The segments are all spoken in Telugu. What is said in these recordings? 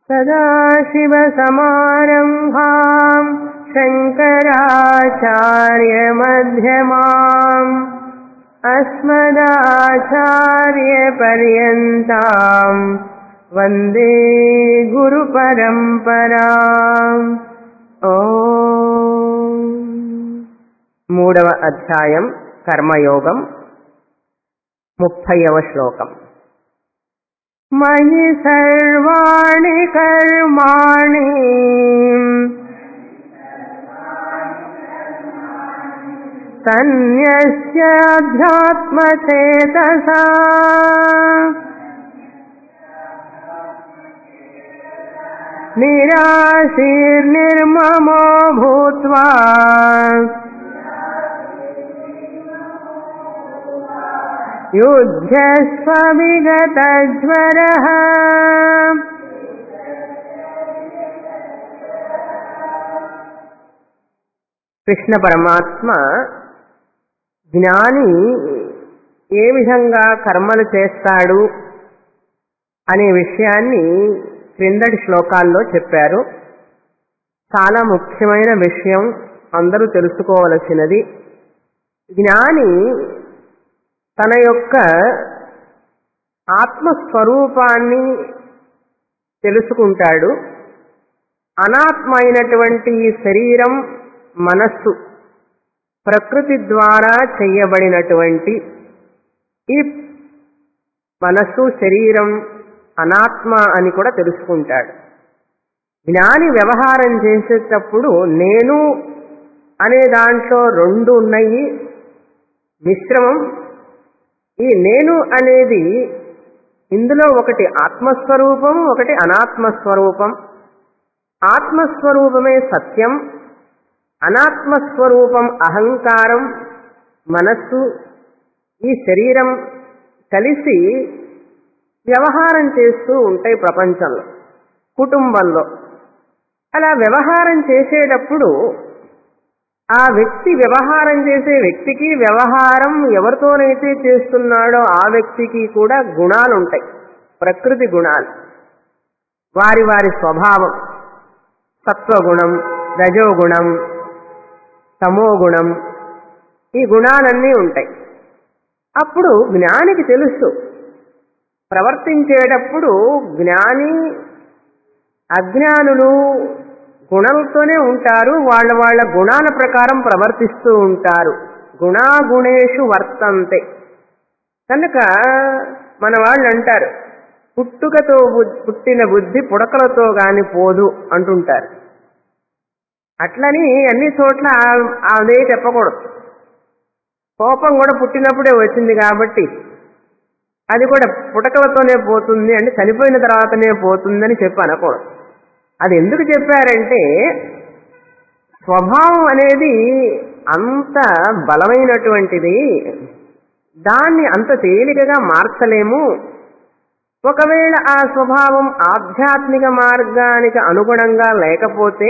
सदाशिवसमारम्भाम् शङ्कराचार्यमध्यमाम् अस्मदाचार्यपर्यन्ताम् वन्दे గురుపరంపరాం ఓ మూడవ అధ్యాయం కర్మయోగం ముప్పైవ శ్లోకం మయి సర్వాణి కర్మాణి సన్యస్యాధ్యాత్మచేతసా निराशीर्निर्ममो भूत्वा युध्यस्व विगतज्वरः కృష్ణ పరమాత్మ జ్ఞాని ఏ విధంగా కర్మలు చేస్తాడు అనే విషయాన్ని క్రిందటి శ్లోకాల్లో చెప్పారు చాలా ముఖ్యమైన విషయం అందరూ తెలుసుకోవలసినది జ్ఞాని తన యొక్క ఆత్మస్వరూపాన్ని తెలుసుకుంటాడు అనాత్మ అయినటువంటి ఈ శరీరం మనస్సు ప్రకృతి ద్వారా చెయ్యబడినటువంటి ఈ మనస్సు శరీరం అనాత్మ అని కూడా తెలుసుకుంటాడు జ్ఞాని వ్యవహారం చేసేటప్పుడు నేను అనే దాంట్లో రెండు ఉన్నాయి మిశ్రమం ఈ నేను అనేది ఇందులో ఒకటి ఆత్మస్వరూపం ఒకటి అనాత్మస్వరూపం ఆత్మస్వరూపమే సత్యం అనాత్మస్వరూపం అహంకారం మనస్సు ఈ శరీరం కలిసి వ్యవహారం చేస్తూ ఉంటాయి ప్రపంచంలో కుటుంబంలో అలా వ్యవహారం చేసేటప్పుడు ఆ వ్యక్తి వ్యవహారం చేసే వ్యక్తికి వ్యవహారం ఎవరితోనైతే చేస్తున్నాడో ఆ వ్యక్తికి కూడా గుణాలు ఉంటాయి ప్రకృతి గుణాలు వారి వారి స్వభావం సత్వగుణం రజోగుణం తమోగుణం ఈ గుణాలన్నీ ఉంటాయి అప్పుడు జ్ఞానికి తెలుసు ప్రవర్తించేటప్పుడు జ్ఞాని అజ్ఞానులు గుణంతోనే ఉంటారు వాళ్ళ వాళ్ళ గుణాల ప్రకారం ప్రవర్తిస్తూ ఉంటారు గుణాగుణేషు వర్తంతే కనుక మన వాళ్ళు అంటారు పుట్టుకతో పుట్టిన బుద్ధి పుడకలతో గాని పోదు అంటుంటారు అట్లని అన్ని చోట్ల అదే చెప్పకూడదు కోపం కూడా పుట్టినప్పుడే వచ్చింది కాబట్టి అది కూడా పుటకలతోనే పోతుంది అంటే చనిపోయిన తర్వాతనే పోతుందని చెప్పి అనకూడదు అది ఎందుకు చెప్పారంటే స్వభావం అనేది అంత బలమైనటువంటిది దాన్ని అంత తేలికగా మార్చలేము ఒకవేళ ఆ స్వభావం ఆధ్యాత్మిక మార్గానికి అనుగుణంగా లేకపోతే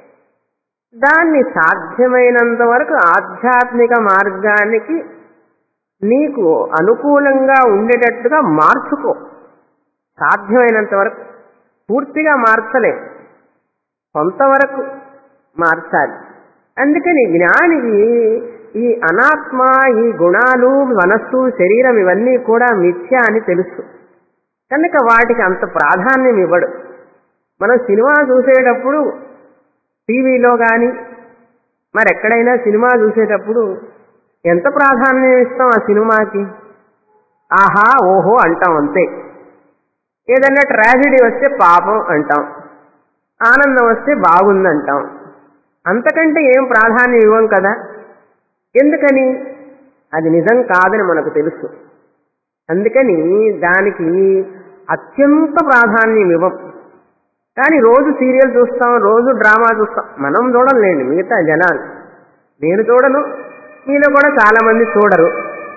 దాన్ని సాధ్యమైనంత వరకు ఆధ్యాత్మిక మార్గానికి నీకు అనుకూలంగా ఉండేటట్టుగా మార్చుకో సాధ్యమైనంత వరకు పూర్తిగా మార్చలేం కొంతవరకు మార్చాలి అందుకని జ్ఞానికి ఈ అనాత్మ ఈ గుణాలు మనస్సు శరీరం ఇవన్నీ కూడా మిథ్య అని తెలుసు కనుక వాటికి అంత ప్రాధాన్యం ఇవ్వడు మనం సినిమా చూసేటప్పుడు టీవీలో కానీ మరెక్కడైనా సినిమా చూసేటప్పుడు ఎంత ప్రాధాన్యం ఇస్తాం ఆ సినిమాకి ఆహా ఓహో అంటాం అంతే ఏదన్నా ట్రాజడీ వస్తే పాపం అంటాం ఆనందం వస్తే బాగుందంటాం అంతకంటే ఏం ప్రాధాన్యం ఇవ్వం కదా ఎందుకని అది నిజం కాదని మనకు తెలుసు అందుకని దానికి అత్యంత ప్రాధాన్యం ఇవ్వం కానీ రోజు సీరియల్ చూస్తాం రోజు డ్రామా చూస్తాం మనం చూడలేండి మిగతా జనాలు నేను చూడను మీలో కూడా చాలా మంది చూడరు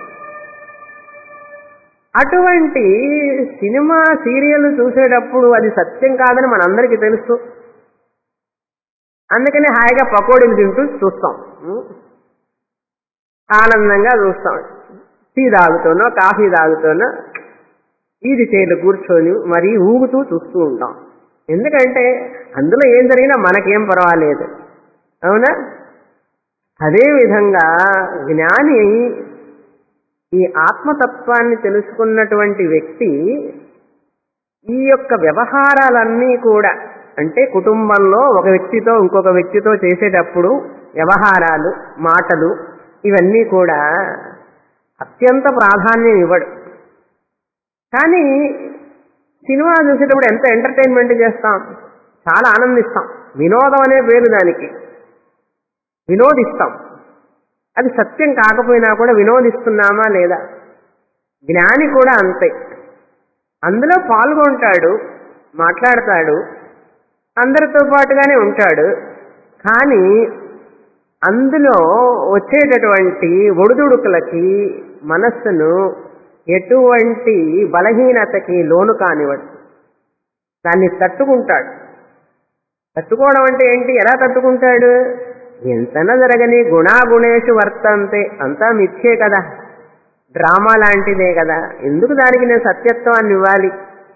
అటువంటి సినిమా సీరియల్ చూసేటప్పుడు అది సత్యం కాదని మనందరికీ తెలుసు అందుకని హాయిగా పకోడీలు తింటూ చూస్తాం ఆనందంగా చూస్తాం టీ తాగుతానో కాఫీ తాగుతానో ఈది చేలు కూర్చొని మరీ ఊగుతూ చూస్తూ ఉంటాం ఎందుకంటే అందులో ఏం జరిగినా మనకేం పర్వాలేదు అవునా అదేవిధంగా జ్ఞాని ఈ ఆత్మతత్వాన్ని తెలుసుకున్నటువంటి వ్యక్తి ఈ యొక్క వ్యవహారాలన్నీ కూడా అంటే కుటుంబంలో ఒక వ్యక్తితో ఇంకొక వ్యక్తితో చేసేటప్పుడు వ్యవహారాలు మాటలు ఇవన్నీ కూడా అత్యంత ప్రాధాన్యం ఇవ్వడు కానీ సినిమా చూసేటప్పుడు ఎంత ఎంటర్టైన్మెంట్ చేస్తాం చాలా ఆనందిస్తాం వినోదం అనే పేరు దానికి వినోదిస్తాం అది సత్యం కాకపోయినా కూడా వినోదిస్తున్నామా లేదా జ్ఞాని కూడా అంతే అందులో పాల్గొంటాడు మాట్లాడతాడు అందరితో పాటుగానే ఉంటాడు కానీ అందులో వచ్చేటటువంటి ఒడిదుడుకులకి మనస్సును ఎటువంటి బలహీనతకి లోను కానివ్వడు దాన్ని తట్టుకుంటాడు తట్టుకోవడం అంటే ఏంటి ఎలా తట్టుకుంటాడు ఎంతన జరగని గుణాగుణేషు వర్తంతే అంతా మిథ్యే కదా డ్రామా లాంటిదే కదా ఎందుకు దానికి నేను సత్యత్వాన్ని ఇవ్వాలి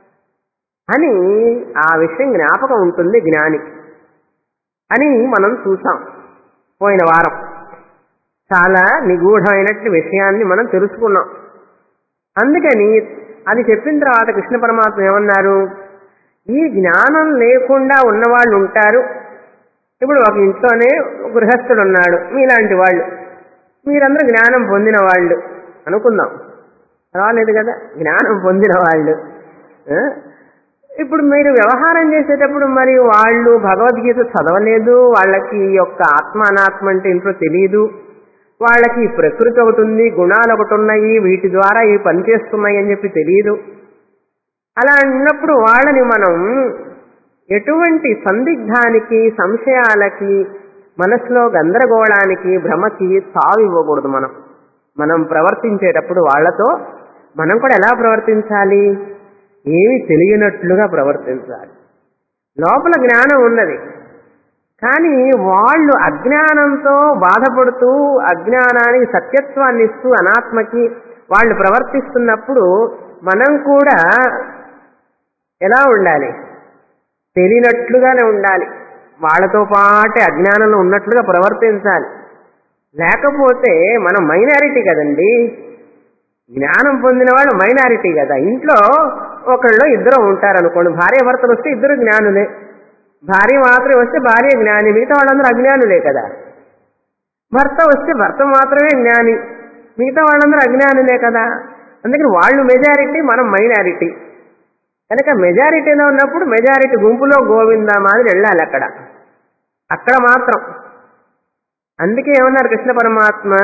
అని ఆ విషయం జ్ఞాపకం ఉంటుంది జ్ఞానికి అని మనం చూసాం పోయిన వారం చాలా నిగూఢమైనటువంటి విషయాన్ని మనం తెలుసుకున్నాం అందుకని అది చెప్పిన తర్వాత కృష్ణ పరమాత్మ ఏమన్నారు ఈ జ్ఞానం లేకుండా ఉన్నవాళ్ళు ఉంటారు ఇప్పుడు ఒక ఇంట్లోనే గృహస్థుడు ఉన్నాడు మీలాంటి వాళ్ళు మీరందరూ జ్ఞానం పొందిన వాళ్ళు అనుకుందాం రాలేదు కదా జ్ఞానం పొందిన వాళ్ళు ఆ? ఇప్పుడు మీరు వ్యవహారం చేసేటప్పుడు మరి వాళ్ళు భగవద్గీత చదవలేదు వాళ్ళకి ఈ యొక్క ఆత్మ అనాత్మ అంటే ఏంటో తెలియదు వాళ్ళకి ఈ ప్రకృతి ఒకటి ఉంది గుణాలు ఒకటి ఉన్నాయి వీటి ద్వారా ఇవి పనిచేస్తున్నాయి అని చెప్పి తెలియదు అలా అన్నప్పుడు వాళ్ళని మనం ఎటువంటి సందిగ్ధానికి సంశయాలకి మనసులో గందరగోళానికి భ్రమకి తావు ఇవ్వకూడదు మనం మనం ప్రవర్తించేటప్పుడు వాళ్ళతో మనం కూడా ఎలా ప్రవర్తించాలి ఏమి తెలియనట్లుగా ప్రవర్తించాలి లోపల జ్ఞానం ఉన్నది కానీ వాళ్ళు అజ్ఞానంతో బాధపడుతూ అజ్ఞానానికి సత్యత్వాన్ని ఇస్తూ అనాత్మకి వాళ్ళు ప్రవర్తిస్తున్నప్పుడు మనం కూడా ఎలా ఉండాలి తెలియనట్లుగానే ఉండాలి వాళ్ళతో పాటే అజ్ఞానంలో ఉన్నట్లుగా ప్రవర్తించాలి లేకపోతే మనం మైనారిటీ కదండి జ్ఞానం పొందిన వాళ్ళు మైనారిటీ కదా ఇంట్లో ఒకళ్ళు ఇద్దరు ఉంటారు అనుకోండి భార్య భర్తలు వస్తే ఇద్దరు జ్ఞానులే భార్య మాత్రమే వస్తే భార్య జ్ఞాని మిగతా వాళ్ళందరూ అజ్ఞానులే కదా భర్త వస్తే భర్త మాత్రమే జ్ఞాని మిగతా వాళ్ళందరూ అజ్ఞానులే కదా అందుకని వాళ్ళు మెజారిటీ మనం మైనారిటీ కనుక మెజారిటీలో ఉన్నప్పుడు మెజారిటీ గుంపులో గోవిందా మాదిరి వెళ్ళాలి అక్కడ అక్కడ మాత్రం అందుకే ఏమన్నారు కృష్ణ పరమాత్మ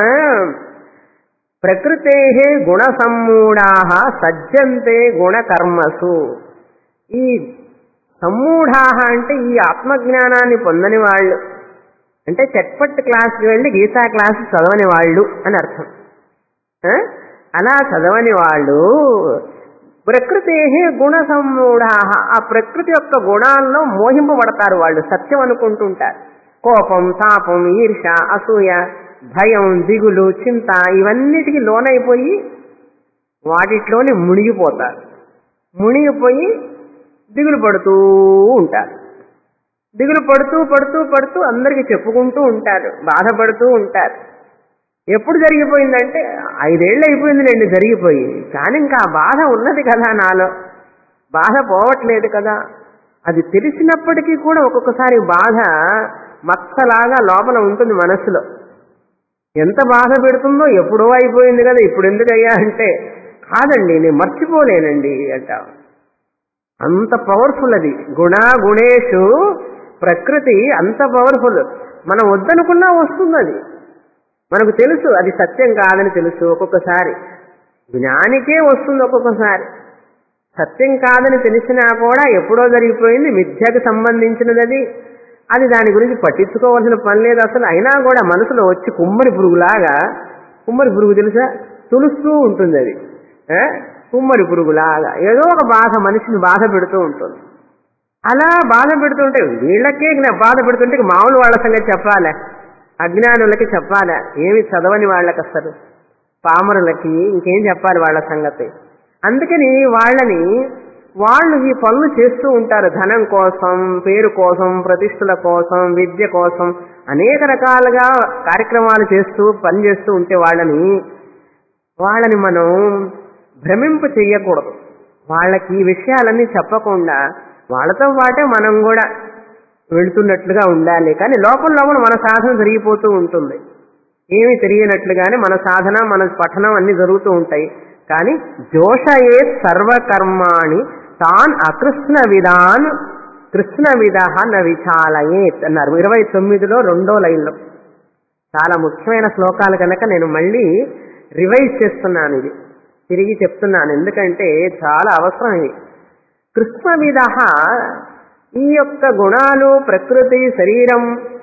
ప్రకృతే గుణ సమ్మూఢా సజ్జంతే గుణకర్మసు ఈ సమ్మూఢా అంటే ఈ ఆత్మజ్ఞానాన్ని పొందని వాళ్ళు అంటే చట్పట్ క్లాస్కి వెళ్ళి గీతా క్లాస్ చదవని వాళ్ళు అని అర్థం ఆ? అలా చదవని వాళ్ళు ప్రకృతి గుణ సమ్మూఢా ఆ ప్రకృతి యొక్క గుణాల్లో మోహింపబడతారు వాళ్ళు సత్యం అనుకుంటుంటారు కోపం తాపం ఈర్ష అసూయ భయం దిగులు చింత ఇవన్నిటికీ లోనైపోయి వాటిట్లోనే మునిగిపోతారు మునిగిపోయి దిగులు పడుతూ ఉంటారు దిగులు పడుతూ పడుతూ పడుతూ అందరికీ చెప్పుకుంటూ ఉంటారు బాధపడుతూ ఉంటారు ఎప్పుడు జరిగిపోయిందంటే ఐదేళ్ళు అయిపోయింది రెండు జరిగిపోయి కానీ ఇంకా ఆ బాధ ఉన్నది కదా నాలో బాధ పోవట్లేదు కదా అది తెలిసినప్పటికీ కూడా ఒక్కొక్కసారి బాధ మచ్చలాగా లోపల ఉంటుంది మనస్సులో ఎంత బాధ పెడుతుందో ఎప్పుడో అయిపోయింది కదా ఇప్పుడు ఎందుకు అయ్యా అంటే కాదండి నేను మర్చిపోలేనండి అంటాం అంత పవర్ఫుల్ అది గుణ గుణేషు ప్రకృతి అంత పవర్ఫుల్ మనం వద్దనుకున్నా వస్తుంది అది మనకు తెలుసు అది సత్యం కాదని తెలుసు ఒక్కొక్కసారి జ్ఞానికే వస్తుంది ఒక్కొక్కసారి సత్యం కాదని తెలిసినా కూడా ఎప్పుడో జరిగిపోయింది మిథ్యకు సంబంధించినది అది అది దాని గురించి పట్టించుకోవాల్సిన పని లేదు అసలు అయినా కూడా మనసులో వచ్చి కుమ్మరి పురుగులాగా కుమ్మరి పురుగు తెలుసా తులుస్తూ ఉంటుంది అది ఆ? కుమ్మరి పురుగులాగా ఏదో ఒక బాధ మనిషిని బాధ పెడుతూ ఉంటుంది అలా బాధ పెడుతుంటే వీళ్ళకే జ్ఞా- బాధ పెడుతుంటే ఇక మామూలు వాళ్ళ సంగతి చెప్పాలే అజ్ఞానులకి చెప్పాలా ఏమి చదవని వాళ్ళకి అసలు పామరులకి ఇంకేం చెప్పాలి వాళ్ళ సంగతి అందుకని వాళ్ళని వాళ్ళు ఈ పనులు చేస్తూ ఉంటారు ధనం కోసం పేరు కోసం ప్రతిష్టల కోసం విద్య కోసం అనేక రకాలుగా కార్యక్రమాలు చేస్తూ పని చేస్తూ ఉంటే వాళ్ళని వాళ్ళని మనం భ్రమింప చెయ్యకూడదు వాళ్ళకి ఈ విషయాలన్నీ చెప్పకుండా వాళ్ళతో పాటే మనం కూడా వెళుతున్నట్లుగా ఉండాలి కానీ లోపల లోపల మన సాధన జరిగిపోతూ ఉంటుంది ఏమీ తెలియనట్లుగానే మన సాధన మన పఠనం అన్ని జరుగుతూ ఉంటాయి కానీ జోషయే సర్వకర్మాణి తాన్ అకృష్ణ విధాన్ కృష్ణ విధ న విచాలయేత్ అన్నారు ఇరవై తొమ్మిదిలో రెండో లైన్లో చాలా ముఖ్యమైన శ్లోకాలు కనుక నేను మళ్ళీ రివైజ్ చేస్తున్నాను ఇది తిరిగి చెప్తున్నాను ఎందుకంటే చాలా అవసరం ఇది కృష్ణ విధ ఈ యొక్క గుణాలు ప్రకృతి శరీరం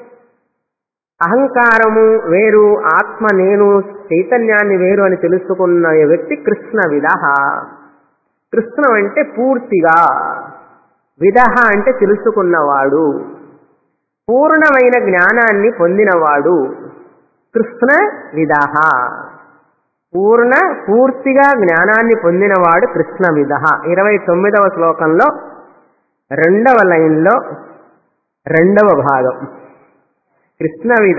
అహంకారము వేరు ఆత్మ నేను చైతన్యాన్ని వేరు అని తెలుసుకున్న వ్యక్తి కృష్ణ విధ కృష్ణం అంటే పూర్తిగా విధ అంటే తెలుసుకున్నవాడు పూర్ణమైన జ్ఞానాన్ని పొందినవాడు కృష్ణ విధ పూర్ణ పూర్తిగా జ్ఞానాన్ని పొందినవాడు కృష్ణ విధ ఇరవై తొమ్మిదవ శ్లోకంలో రెండవ లైన్లో రెండవ భాగం కృష్ణవిద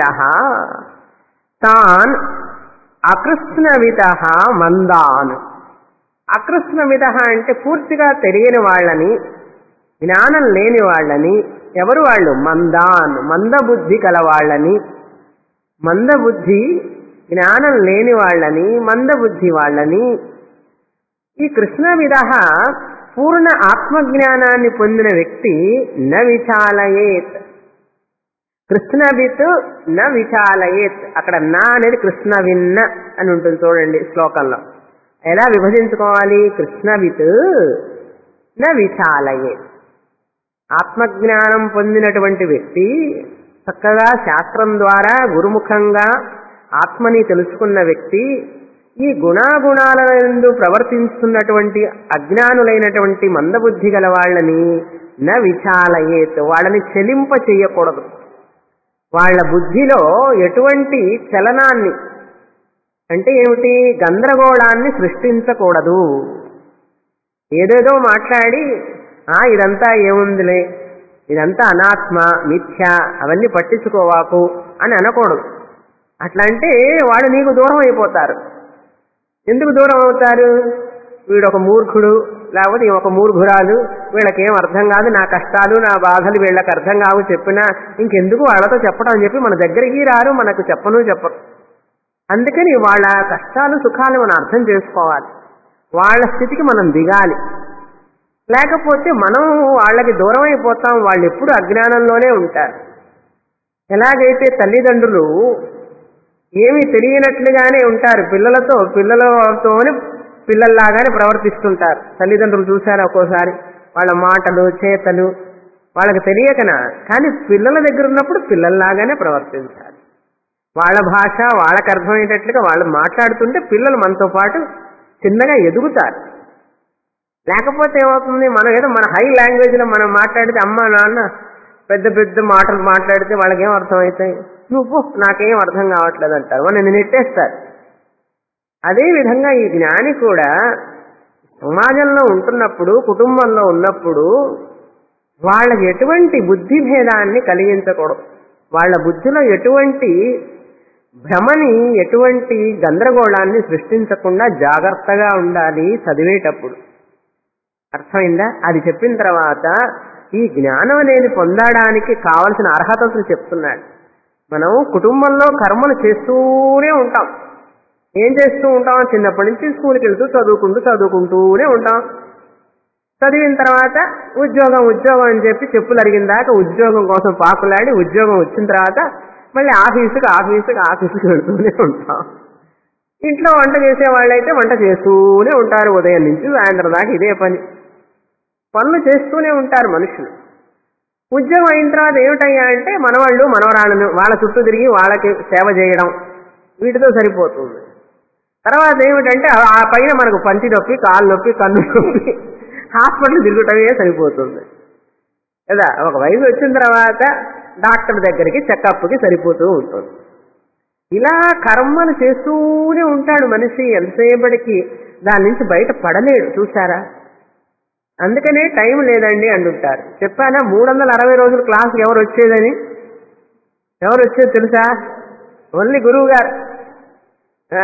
తాన్ అకృష్ణవిద మందాన్ అకృష్ణవిద అంటే పూర్తిగా తెలియని వాళ్ళని జ్ఞానం లేని వాళ్ళని ఎవరు వాళ్ళు మందాన్ మందబుద్ధి కల వాళ్ళని మందబుద్ధి జ్ఞానం లేని వాళ్ళని మందబుద్ధి వాళ్ళని ఈ కృష్ణ విధ పూర్ణ ఆత్మజ్ఞానాన్ని పొందిన వ్యక్తి న విచాలయేత్ కృష్ణవిత్ న విచాలయేత్ అక్కడ నా అనేది కృష్ణ విన్న అని ఉంటుంది చూడండి శ్లోకంలో ఎలా విభజించుకోవాలి కృష్ణవిత్ న విచాలయేత్ ఆత్మజ్ఞానం పొందినటువంటి వ్యక్తి చక్కగా శాస్త్రం ద్వారా గురుముఖంగా ఆత్మని తెలుసుకున్న వ్యక్తి ఈ గుణాగుణాల యందు ప్రవర్తిస్తున్నటువంటి అజ్ఞానులైనటువంటి మందబుద్ధి గల వాళ్ళని న విచాలయేత్ వాళ్ళని చెలింప చెయ్యకూడదు వాళ్ళ బుద్ధిలో ఎటువంటి చలనాన్ని అంటే ఏమిటి గందరగోళాన్ని సృష్టించకూడదు ఏదేదో మాట్లాడి ఆ ఇదంతా ఏముందిలే ఇదంతా అనాత్మ మిథ్య అవన్నీ పట్టించుకోవాకు అని అనకూడదు అట్లా అంటే వాడు నీకు దూరం అయిపోతారు ఎందుకు దూరం అవుతారు వీడు ఒక మూర్ఖుడు లేకపోతే ఈ ఒక మూర్ఖురాలు వీళ్ళకేం అర్థం కాదు నా కష్టాలు నా బాధలు వీళ్ళకి అర్థం కావు చెప్పినా ఇంకెందుకు వాళ్ళతో చెప్పడం అని చెప్పి మన దగ్గరికి రారు మనకు చెప్పను చెప్పరు అందుకని వాళ్ళ కష్టాలు సుఖాలు మనం అర్థం చేసుకోవాలి వాళ్ళ స్థితికి మనం దిగాలి లేకపోతే మనం వాళ్ళకి దూరం అయిపోతాం వాళ్ళు ఎప్పుడు అజ్ఞానంలోనే ఉంటారు ఎలాగైతే తల్లిదండ్రులు ఏమీ తెలియనట్లుగానే ఉంటారు పిల్లలతో పిల్లలతోనే పిల్లల్లాగానే ప్రవర్తిస్తుంటారు తల్లిదండ్రులు చూశారు ఒక్కోసారి వాళ్ళ మాటలు చేతలు వాళ్ళకి తెలియకనా కానీ పిల్లల దగ్గర ఉన్నప్పుడు పిల్లల్లాగానే ప్రవర్తించాలి వాళ్ళ భాష వాళ్ళకి అర్థమయ్యేటట్లుగా వాళ్ళు మాట్లాడుతుంటే పిల్లలు మనతో పాటు చిన్నగా ఎదుగుతారు లేకపోతే ఏమవుతుంది మనం ఏదో మన హై లాంగ్వేజ్లో మనం మాట్లాడితే అమ్మ నాన్న పెద్ద పెద్ద మాటలు మాట్లాడితే వాళ్ళకి ఏం అర్థమవుతాయి నువ్వు నాకేం అర్థం కావట్లేదు అంటారు వాళ్ళని నెట్టేస్తారు అదే విధంగా ఈ జ్ఞాని కూడా సమాజంలో ఉంటున్నప్పుడు కుటుంబంలో ఉన్నప్పుడు వాళ్ళకి ఎటువంటి బుద్ధి భేదాన్ని కలిగించకూడదు వాళ్ళ బుద్ధిలో ఎటువంటి భ్రమని ఎటువంటి గందరగోళాన్ని సృష్టించకుండా జాగ్రత్తగా ఉండాలి చదివేటప్పుడు అర్థమైందా అది చెప్పిన తర్వాత ఈ జ్ఞానం అనేది పొందడానికి కావలసిన అర్హతలు చెప్తున్నాడు మనం కుటుంబంలో కర్మలు చేస్తూనే ఉంటాం ఏం చేస్తూ ఉంటాం చిన్నప్పటి నుంచి స్కూల్కి వెళ్తూ చదువుకుంటూ చదువుకుంటూనే ఉంటాం చదివిన తర్వాత ఉద్యోగం ఉద్యోగం అని చెప్పి చెప్పులు అరిగిన దాకా ఉద్యోగం కోసం పాకులాడి ఉద్యోగం వచ్చిన తర్వాత మళ్ళీ ఆఫీసుకి ఆఫీసుకి ఆఫీసుకి వెళ్తూనే ఉంటాం ఇంట్లో వంట చేసే వాళ్ళైతే వంట చేస్తూనే ఉంటారు ఉదయం నుంచి సాయంత్రం దాకా ఇదే పని పనులు చేస్తూనే ఉంటారు మనుషులు ఉద్యోగం అయిన తర్వాత ఏమిటయ్యా అంటే మనవాళ్ళు మనవరాళ్ళను వాళ్ళ చుట్టూ తిరిగి వాళ్ళకి సేవ చేయడం వీటితో సరిపోతుంది తర్వాత ఏమిటంటే ఆ పైన మనకు పంటి నొప్పి కాలు నొప్పి కన్ను నొప్పి హాస్పిటల్ తిరుగుటమే సరిపోతుంది కదా ఒక వయసు వచ్చిన తర్వాత డాక్టర్ దగ్గరికి చెకప్కి సరిపోతూ ఉంటుంది ఇలా కర్మలు చేస్తూనే ఉంటాడు మనిషి ఎంతసేపటికి దాని నుంచి బయట పడలేడు చూసారా అందుకనే టైం లేదండి అంటుంటారు చెప్పానా మూడు వందల అరవై రోజులు క్లాస్కి ఎవరు వచ్చేదని ఎవరు వచ్చేది తెలుసా ఓన్లీ గురువు గారు ఆ,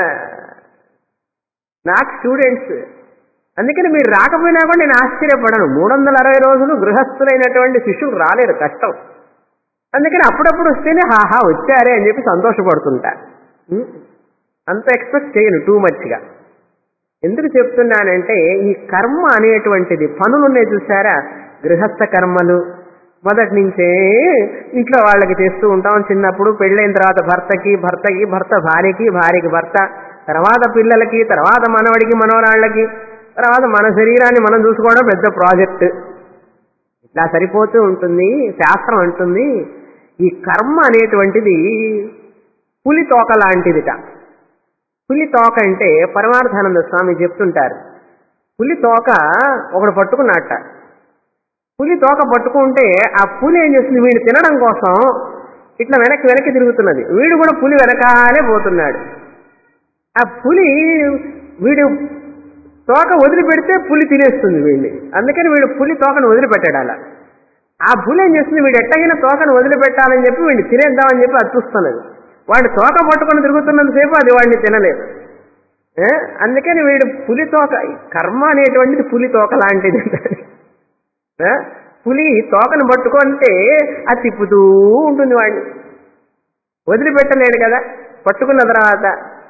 నాకు స్టూడెంట్స్ అందుకని మీరు రాకపోయినా కూడా నేను ఆశ్చర్యపడను మూడు వందల అరవై రోజులు గృహస్థులైనటువంటి శిష్యులు రాలేరు కష్టం అందుకని అప్పుడప్పుడు వస్తేనే హాహా వచ్చారే అని చెప్పి సంతోషపడుతుంటా ఉం? అంత ఎక్స్పెక్ట్ చేయను టూ మచ్గా ఎందుకు చెప్తున్నానంటే ఈ కర్మ అనేటువంటిది పనులు ఉన్నాయి చూసారా గృహస్థ కర్మలు మొదటి నుంచే ఇంట్లో వాళ్ళకి చేస్తూ ఉంటాం చిన్నప్పుడు పెళ్ళైన తర్వాత భర్తకి భర్తకి భర్త భార్యకి భార్యకి భర్త తర్వాత పిల్లలకి తర్వాత మనవడికి మనవరాళ్ళకి తర్వాత మన శరీరాన్ని మనం చూసుకోవడం పెద్ద ప్రాజెక్ట్ ఇట్లా సరిపోతూ ఉంటుంది శాస్త్రం అంటుంది ఈ కర్మ అనేటువంటిది పులి తోక లాంటిదిట పులి తోక అంటే పరమార్థానంద స్వామి చెప్తుంటారు పులి తోక ఒకడు పట్టుకున్నట్ట పులి తోక పట్టుకుంటే ఆ పులి ఏం చేస్తుంది వీడు తినడం కోసం ఇట్లా వెనక్కి వెనక్కి తిరుగుతున్నది వీడు కూడా పులి వెనకాలే పోతున్నాడు ఆ పులి వీడు తోక వదిలిపెడితే పులి తినేస్తుంది వీడిని అందుకని వీడు పులి తోకను వదిలిపెట్టాడు అలా ఆ పులి ఏం చేస్తుంది వీడు ఎట్టగిన తోకను వదిలిపెట్టాలని చెప్పి వీడిని తినేద్దామని చెప్పి అది చూస్తున్నది వాడు తోక పట్టుకొని తిరుగుతున్నంతసేపు అది వాడిని తినలేదు ఏ? అందుకని వీడు పులి తోక ఈ కర్మ అనేటువంటిది పులి తోక లాంటిది ఏ? పులి తోకను పట్టుకుంటే అది తిప్పుతూ ఉంటుంది వాడిని వదిలిపెట్టలేడు కదా పట్టుకున్న తర్వాత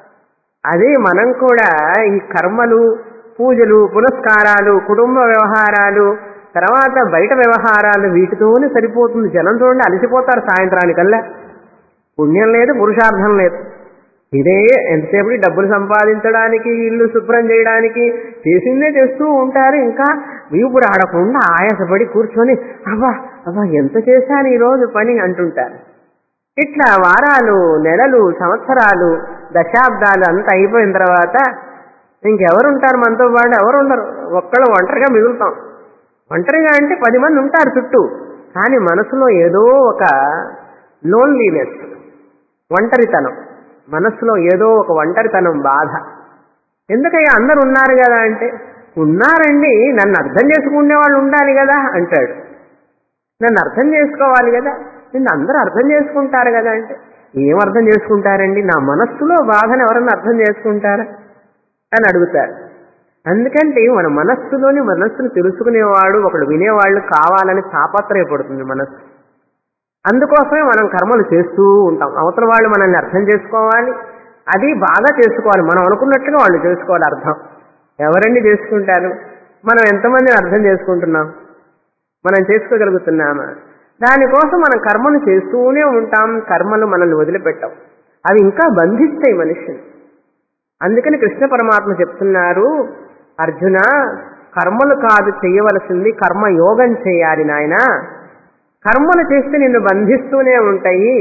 అదే మనం కూడా ఈ కర్మలు పూజలు పునస్కారాలు కుటుంబ వ్యవహారాలు తర్వాత బయట వ్యవహారాలు వీటితోనే సరిపోతుంది జనం చూడండి అలసిపోతారు సాయంత్రానికల్లా పుణ్యం లేదు పురుషార్థం లేదు ఇదే ఎంతసేపు డబ్బులు సంపాదించడానికి ఇల్లు శుభ్రం చేయడానికి చేసిందే చేస్తూ ఉంటారు ఇంకా వీపుడు ఆడకుండా ఆయాసపడి కూర్చొని అబ్బా అబ్బా ఎంత చేశాను ఈ రోజు పని అంటుంటారు ఇట్లా వారాలు నెలలు సంవత్సరాలు దశాబ్దాలు అంతా అయిపోయిన తర్వాత ఇంకెవరుంటారు మనతో పాటు ఎవరు ఉండరు ఒక్కళ్ళు ఒంటరిగా మిగులుతాం ఒంటరిగా అంటే పది మంది ఉంటారు చుట్టూ కానీ మనసులో ఏదో ఒక లోన్లీనెస్ ఒంటరితనం మనస్సులో ఏదో ఒక ఒంటరితనం బాధ ఎందుకయ్యా అందరు ఉన్నారు కదా అంటే ఉన్నారండి నన్ను అర్థం చేసుకునే వాళ్ళు ఉండాలి కదా అంటాడు నన్ను అర్థం చేసుకోవాలి కదా నిన్ను అందరూ అర్థం చేసుకుంటారు కదా అంటే ఏం అర్థం చేసుకుంటారండి నా మనస్సులో బాధను ఎవరన్నా అర్థం చేసుకుంటారా అని అడుగుతారు అందుకంటే మన మనస్సులోని మనస్సును తెలుసుకునేవాడు ఒకడు వినేవాళ్ళు కావాలని తాపత్రయపడుతుంది మనస్సు అందుకోసమే మనం కర్మలు చేస్తూ ఉంటాం అవతల వాళ్ళు మనల్ని అర్థం చేసుకోవాలి అది బాగా చేసుకోవాలి మనం అనుకున్నట్టుగా వాళ్ళు చేసుకోవాలి అర్థం ఎవరండి చేసుకుంటారు మనం ఎంతమందిని అర్థం చేసుకుంటున్నాం మనం చేసుకోగలుగుతున్నామా దానికోసం మనం కర్మను చేస్తూనే ఉంటాం కర్మలు మనల్ని వదిలిపెట్టాం అవి ఇంకా బంధిస్తాయి మనిషిని అందుకని కృష్ణ పరమాత్మ చెప్తున్నారు అర్జున కర్మలు కాదు చేయవలసింది కర్మ యోగం చేయాలి నాయన కర్మలు చేస్తే నిన్ను బంధిస్తూనే ఉంటాయి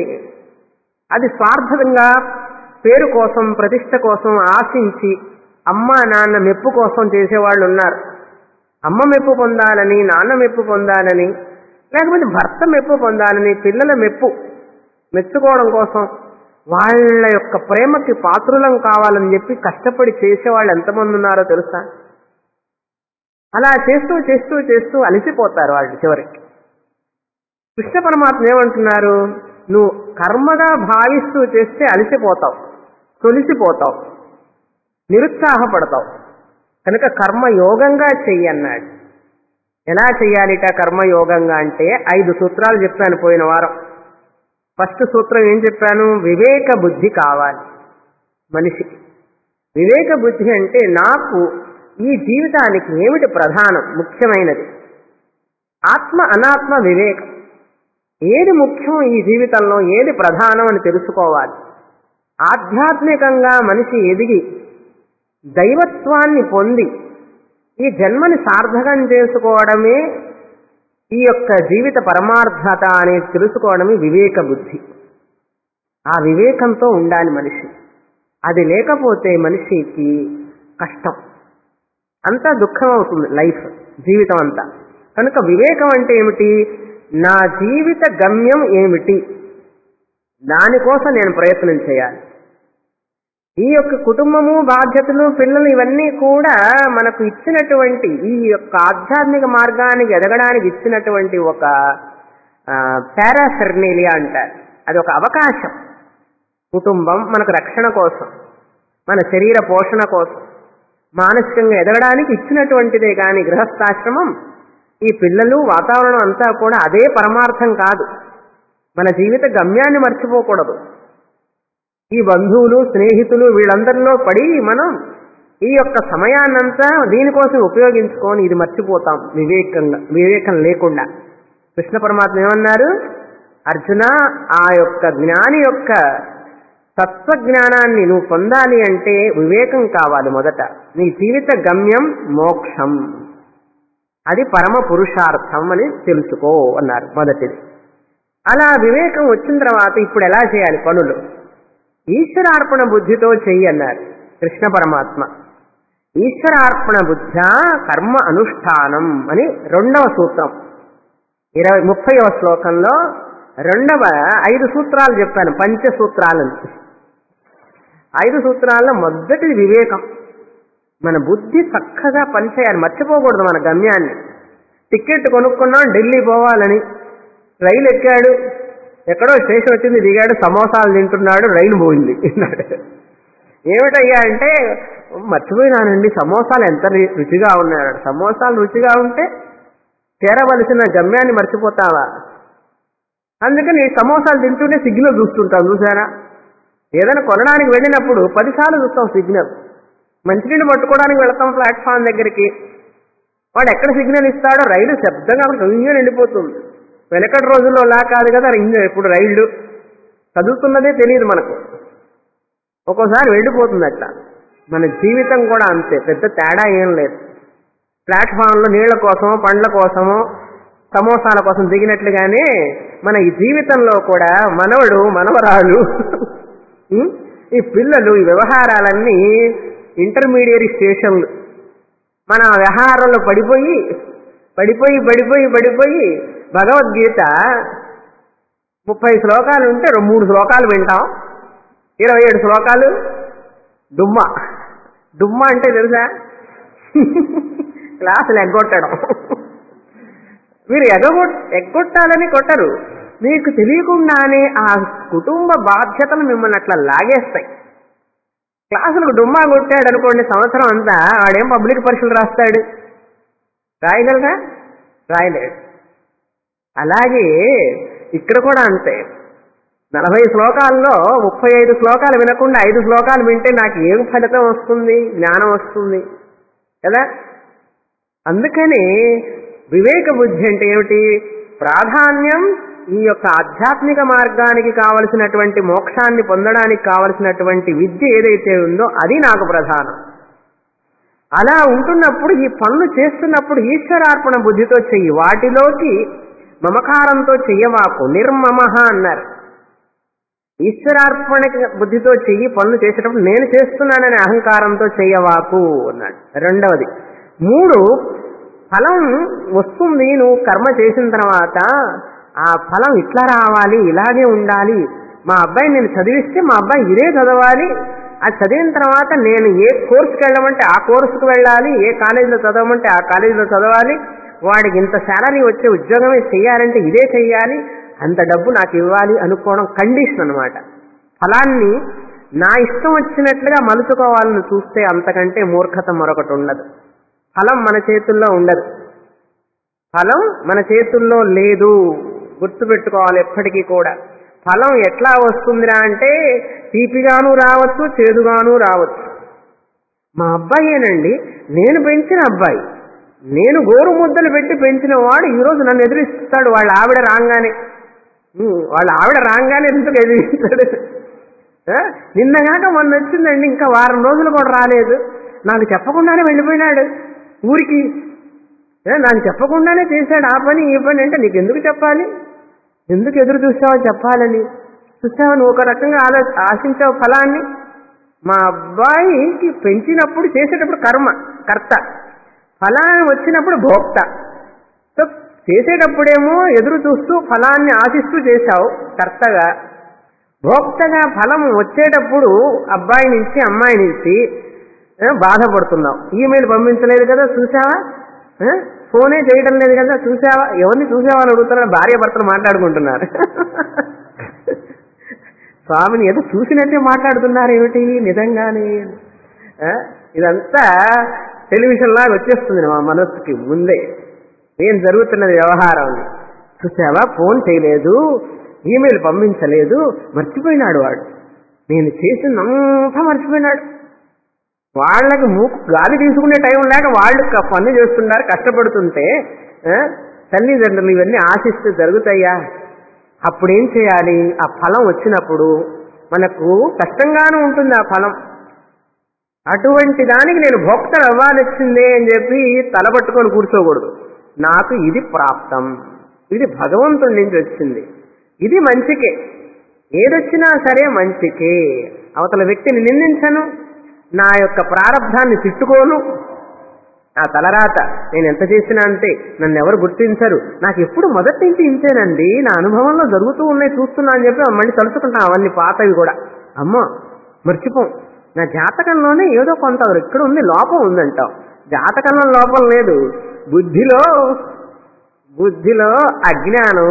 అది స్వార్థంగా పేరు కోసం ప్రతిష్ట కోసం ఆశించి అమ్మ నాన్న మెప్పు కోసం చేసేవాళ్ళు ఉన్నారు అమ్మ మెప్పు పొందాలని నాన్న మెప్పు పొందాలని లేకపోతే భర్త మెప్పు పొందాలని పిల్లల మెప్పు మెచ్చుకోవడం కోసం వాళ్ళ యొక్క ప్రేమకి పాత్రులం కావాలని చెప్పి కష్టపడి చేసేవాళ్ళు ఎంతమంది ఉన్నారో తెలుసా అలా చేస్తూ చేస్తూ చేస్తూ అలసిపోతారు వాళ్ళు చివరికి కృష్ణ పరమాత్మ ఏమంటున్నారు నువ్వు కర్మగా భావిస్తూ చేస్తే అలసిపోతావు తొలిసిపోతావు నిరుత్సాహపడతావు కనుక కర్మయోగంగా చెయ్యి అన్నాడు ఎలా చెయ్యాలిట కర్మయోగంగా అంటే ఐదు సూత్రాలు చెప్పాను పోయిన వారం ఫస్ట్ సూత్రం ఏం చెప్పాను వివేక బుద్ధి కావాలి మనిషికి వివేక బుద్ధి అంటే నాకు ఈ జీవితానికి ఏమిటి ప్రధానం ముఖ్యమైనది ఆత్మ అనాత్మ వివేకం ఏది ముఖ్యం ఈ జీవితంలో ఏది ప్రధానం అని తెలుసుకోవాలి ఆధ్యాత్మికంగా మనిషి ఎదిగి దైవత్వాన్ని పొంది ఈ జన్మని సార్థకం చేసుకోవడమే ఈ యొక్క జీవిత పరమార్థత అనేది తెలుసుకోవడమే వివేక బుద్ధి ఆ వివేకంతో ఉండాలి మనిషి అది లేకపోతే మనిషికి కష్టం అంతా దుఃఖం అవుతుంది లైఫ్ జీవితం అంతా కనుక వివేకం అంటే ఏమిటి నా జీవిత గమ్యం ఏమిటి దానికోసం నేను ప్రయత్నం చేయాలి ఈ యొక్క కుటుంబము బాధ్యతలు పిల్లలు ఇవన్నీ కూడా మనకు ఇచ్చినటువంటి ఈ యొక్క ఆధ్యాత్మిక మార్గానికి ఎదగడానికి ఇచ్చినటువంటి ఒక పారాఫెర్నేలియా అంటారు అది ఒక అవకాశం కుటుంబం మనకు రక్షణ కోసం మన శరీర పోషణ కోసం మానసికంగా ఎదగడానికి ఇచ్చినటువంటిదే కానీ గృహస్థాశ్రమం ఈ పిల్లలు వాతావరణం అంతా కూడా అదే పరమార్థం కాదు మన జీవిత గమ్యాన్ని మర్చిపోకూడదు ఈ బంధువులు స్నేహితులు వీళ్ళందరిలో పడి మనం ఈ యొక్క సమయాన్నంతా దీనికోసం ఉపయోగించుకొని ఇది మర్చిపోతాం వివేకంగా వివేకం లేకుండా కృష్ణ పరమాత్మ ఏమన్నారు అర్జున ఆ యొక్క జ్ఞాని యొక్క తత్వజ్ఞానాన్ని నువ్వు పొందాలి అంటే వివేకం కావాలి మొదట నీ జీవిత గమ్యం మోక్షం అది పరమ పురుషార్థం అని తెలుసుకో అన్నారు మొదటిది అలా వివేకం వచ్చిన తర్వాత ఇప్పుడు ఎలా చేయాలి పనులు ఈశ్వరార్పణ బుద్ధితో చెయ్యి అన్నారు కృష్ణ పరమాత్మ ఈశ్వరార్పణ బుద్ధ కర్మ అనుష్ఠానం అని రెండవ సూత్రం ఇరవై ముప్పైవ శ్లోకంలో రెండవ ఐదు సూత్రాలు చెప్పాను పంచ సూత్రాలను ఐదు సూత్రాల్లో మొదటిది వివేకం మన బుద్ధి చక్కగా పనిచేయాలి మర్చిపోకూడదు మన గమ్యాన్ని టికెట్ కొనుక్కున్నాం ఢిల్లీ పోవాలని రైలు ఎక్కాడు ఎక్కడో స్టేషన్ వచ్చింది దిగాడు సమోసాలు తింటున్నాడు రైలు పోయింది ఏమిటయ్యా అంటే మర్చిపోయినానండి సమోసాలు ఎంత రు- రుచిగా ఉన్నాడు సమోసాలు రుచిగా ఉంటే చేరవలసిన గమ్యాన్ని మర్చిపోతావా అందుకని సమోసాలు తింటూనే సిగ్నల్ చూస్తుంటాం చూసారా ఏదైనా కొనడానికి వెళ్ళినప్పుడు పదిసార్లు చూస్తాం సిగ్నల్ మంచినీళ్ళు పట్టుకోవడానికి వెళతాం ప్లాట్ఫామ్ దగ్గరికి వాడు ఎక్కడ సిగ్నల్ ఇస్తాడో రైలు శబ్దంగా రింగని వెళ్ళిపోతుంది వెనకటి రోజుల్లో లా కాదు కదా రింగ్ ఇప్పుడు రైళ్లు చదువుతున్నదే తెలియదు మనకు ఒక్కోసారి వెళ్ళిపోతుంది అట్లా మన జీవితం కూడా అంతే పెద్ద తేడా ఏం లేదు ప్లాట్ఫామ్లో నీళ్ల కోసమో పండ్ల కోసమో సమోసాల కోసం దిగినట్లుగానే మన ఈ జీవితంలో కూడా మనవడు మనవరాలు ఉం? ఈ పిల్లలు ఈ వ్యవహారాలన్నీ ఇంటర్మీడియట్ స్టేషన్లు మన వ్యవహారంలో పడిపోయి పడిపోయి పడిపోయి పడిపోయి భగవద్గీత ముప్పై శ్లోకాలు ఉంటే రెండు మూడు శ్లోకాలు వింటాం ఇరవై ఏడు శ్లోకాలు డుమ్మ డుమ్మ అంటే తెలుసా క్లాసులు ఎగ్గొట్టడం మీరు ఎగగొట్ ఎగ్గొట్టాలని కొట్టరు మీకు తెలియకుండానే ఆ కుటుంబ బాధ్యతలు మిమ్మల్ని అట్లా లాగేస్తాయి క్లాసులకు డుమ్మా కొట్టాడు అనుకోండి సంవత్సరం అంతా వాడేం పబ్లిక్ పరీక్షలు రాస్తాడు రాయగలరా రాయలేడు అలాగే ఇక్కడ కూడా అంతే నలభై శ్లోకాల్లో ముప్పై ఐదు శ్లోకాలు వినకుండా ఐదు శ్లోకాలు వింటే నాకు ఏం ఫలితం వస్తుంది జ్ఞానం వస్తుంది కదా అందుకని వివేక బుద్ధి అంటే ఏమిటి ప్రాధాన్యం ఈ యొక్క ఆధ్యాత్మిక మార్గానికి కావలసినటువంటి మోక్షాన్ని పొందడానికి కావలసినటువంటి విద్య ఏదైతే ఉందో అది నాకు ప్రధానం అలా ఉంటున్నప్పుడు ఈ పనులు చేస్తున్నప్పుడు ఈశ్వరార్పణ బుద్ధితో చెయ్యి వాటిలోకి మమకారంతో చెయ్యవాకు నిర్మమహ అన్నారు ఈశ్వరార్పణ బుద్ధితో చెయ్యి పనులు చేసేటప్పుడు నేను చేస్తున్నాననే అహంకారంతో చెయ్యవాకు అన్నాడు రెండవది మూడు ఫలం వస్తుంది నువ్వు కర్మ చేసిన తర్వాత ఆ ఫలం ఇట్లా రావాలి ఇలాగే ఉండాలి మా అబ్బాయి నేను చదివిస్తే మా అబ్బాయి ఇదే చదవాలి అది చదివిన తర్వాత నేను ఏ కోర్సుకి వెళ్ళమంటే ఆ కోర్సుకు వెళ్ళాలి ఏ కాలేజీలో చదవమంటే ఆ కాలేజీలో చదవాలి వాడికి ఇంత శాలరీ వచ్చే ఉద్యోగమే చెయ్యాలంటే ఇదే చెయ్యాలి అంత డబ్బు నాకు ఇవ్వాలి అనుకోవడం కండిషన్ అనమాట ఫలాన్ని నా ఇష్టం వచ్చినట్లుగా మలుచుకోవాలని చూస్తే అంతకంటే మూర్ఖత మరొకటి ఉండదు ఫలం మన చేతుల్లో ఉండదు ఫలం మన చేతుల్లో లేదు గుర్తుపెట్టుకోవాలి ఎప్పటికీ కూడా ఫలం ఎట్లా వస్తుందిరా అంటే తీపిగాను రావచ్చు చేదుగాను రావచ్చు మా అబ్బాయేనండి నేను పెంచిన అబ్బాయి నేను గోరు ముద్దలు పెట్టి పెంచిన వాడు ఈరోజు నన్ను ఎదిరిస్తాడు వాళ్ళ ఆవిడ రాగానే ఉమ్, వాళ్ళ ఆవిడ రాగానే ఎందుకు ఎదిరిస్తాడు ఆ? నిన్నగాక మొన్న వచ్చిందండి ఇంకా వారం రోజులు కూడా రాలేదు నాకు చెప్పకుండానే వెళ్ళిపోయినాడు ఊరికి ఏ, నాకు చెప్పకుండానే చేశాడు ఆ పని ఈ పని అంటే నీకు ఎందుకు చెప్పాలి ఎందుకు ఎదురు చూసావో చెప్పాలని చూసావా నువ్వు ఒక రకంగా ఆలో ఆశించావు ఫలాన్ని మా అబ్బాయికి పెంచినప్పుడు చేసేటప్పుడు కర్మ కర్త ఫలాన్ని వచ్చినప్పుడు భోక్త సో చేసేటప్పుడేమో ఎదురు చూస్తూ ఫలాన్ని ఆశిస్తూ చేశావు కర్తగా భోక్తగా ఫలం వచ్చేటప్పుడు అబ్బాయి నుంచి అమ్మాయి నుంచి ఆ, బాధపడుతున్నావు ఈమెయిల్ పంపించలేదు కదా చూసావా ఆ, ఫోనే చేయడం లేదు కదా చూసావా ఎవరిని చూసావా అని అడుగుతున్నారు భార్య భర్తలు మాట్లాడుకుంటున్నారు స్వామిని ఏదో చూసినట్టే మాట్లాడుతున్నారు ఏమిటి నిజంగానే ఆ, ఇదంతా టెలివిజన్ లాగా వచ్చేస్తుంది మా మనస్సుకి ముందే ఏం జరుగుతున్నది వ్యవహారం అని. చూసావా ఫోన్ చేయలేదు ఈమెయిల్ పంపించలేదు మర్చిపోయినాడు వాడు నేను చేసిందంతా మర్చిపోయినాడు వాళ్ళకి మూకు గాలి తీసుకునే టైం లేక వాళ్ళు క- పని చేస్తున్నారు కష్టపడుతుంటే ఆ, తల్లిదండ్రులు ఇవన్నీ ఆశిస్తూ జరుగుతాయా అప్పుడేం చేయాలి ఆ ఫలం వచ్చినప్పుడు మనకు కష్టంగానూ ఉంటుంది ఆ ఫలం అటువంటి దానికి నేను భోక్తలు అవ్వాల్సిందే అని చెప్పి తలపట్టుకొని కూర్చోకూడదు నాకు ఇది ప్రాప్తం ఇది భగవంతుడి నుంచి వచ్చింది ఇది మంచికే ఏదొచ్చినా సరే మంచికే అవతల వ్యక్తిని నిందించను నా యొక్క ప్రారంధాన్ని తిట్టుకోను నా తలరాత నేను ఎంత చేసినా అంటే నన్ను ఎవరు గుర్తించరు నాకు ఎప్పుడు మొదటి నుంచి ఇంతేనండి నా అనుభవంలో జరుగుతూ ఉన్నాయి చూస్తున్నా అని చెప్పి మళ్ళీ తలుచుకుంటా అవన్నీ పాతవి కూడా అమ్మో మర్చిపోం నా జాతకంలోనే ఏదో కొంత ఇక్కడ ఉంది లోపం ఉందంటావు జాతకంలో లోపం లేదు బుద్ధిలో బుద్ధిలో అజ్ఞానం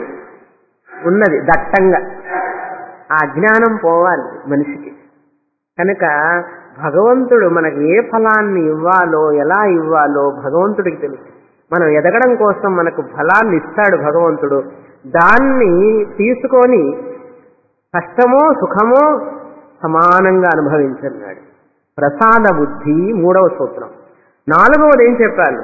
ఉన్నది దట్టంగా ఆ అజ్ఞానం పోవాలి మనిషికి కనుక భగవంతుడు మనకి ఏ ఫలాన్ని ఇవ్వాలో ఎలా ఇవ్వాలో భగవంతుడికి తెలుసు మనం ఎదగడం కోసం మనకు ఫలాన్ని ఇస్తాడు భగవంతుడు దాన్ని తీసుకొని కష్టమో సుఖమో సమానంగా అనుభవించన్నాడు ప్రసాద బుద్ధి మూడవ సూత్రం నాలుగవది ఏం చెప్పాను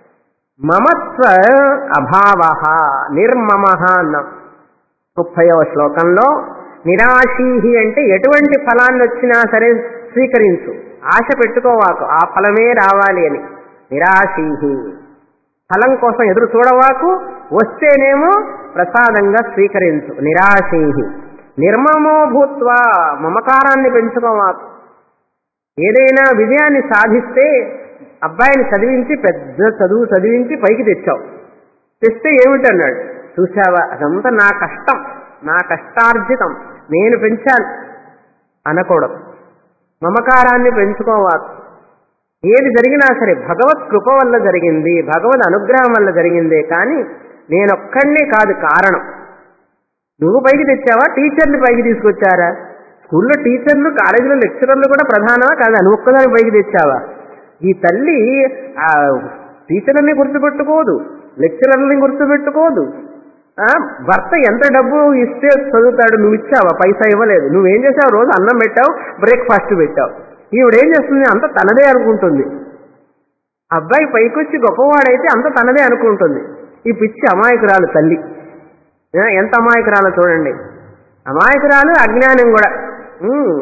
మమత్వ అభావ నిర్మమ అన్నాం ముప్పైవ శ్లోకంలో నిరాశీహి అంటే ఎటువంటి ఫలాన్ని వచ్చినా సరే స్వీకరించు ఆశ పెట్టుకోవాకు ఆ ఫలమే రావాలి అని నిరాశీహి ఫలం కోసం ఎదురు చూడవాకు వస్తేనేమో ప్రసాదంగా స్వీకరించు నిరాశీహి నిర్మమో భూత్వా మమకారాన్ని పెంచుకోవాకు ఏదైనా విజయాన్ని సాధిస్తే అబ్బాయిని చదివించి పెద్ద చదువు చదివించి పైకి తెచ్చావు తెస్తే ఏమిటన్నాడు చూసావా అదంతా నా కష్టం నా కష్టార్జితం నేను పెంచాను అనకూడదు మమకారాన్ని పెంచుకోవాలి ఏది జరిగినా సరే భగవత్ కృప వల్ల జరిగింది భగవద్ అనుగ్రహం వల్ల జరిగిందే కానీ నేనొక్కడినే కాదు కారణం నువ్వు పైకి తెచ్చావా టీచర్ని పైకి తీసుకొచ్చారా స్కూల్లో టీచర్లు కాలేజీలో లెక్చరర్లు కూడా ప్రధానమా కాదా నువ్వు ఒక్కదాని పైకి తెచ్చావా ఈ తల్లి ఆ టీచర్ని గుర్తుపెట్టుకోదు లెక్చరర్ని గుర్తుపెట్టుకోదు ఆ, భర్త ఎంత డబ్బు ఇస్తే చదువుతాడు నువ్వు ఇచ్చావా పైసా ఇవ్వలేదు నువ్వేం చేసావు రోజు అన్నం పెట్టావు బ్రేక్ఫాస్ట్ పెట్టావు ఈవిడేం చేస్తుంది అంత తనదే అనుకుంటుంది అబ్బాయి పైకొచ్చి గొప్పవాడైతే అంత తనదే అనుకుంటుంది ఈ పిచ్చి అమాయకురాలు తల్లి ఆ, ఎంత అమాయకురాలో చూడండి అమాయకురాలు అజ్ఞానం కూడా ఉమ్.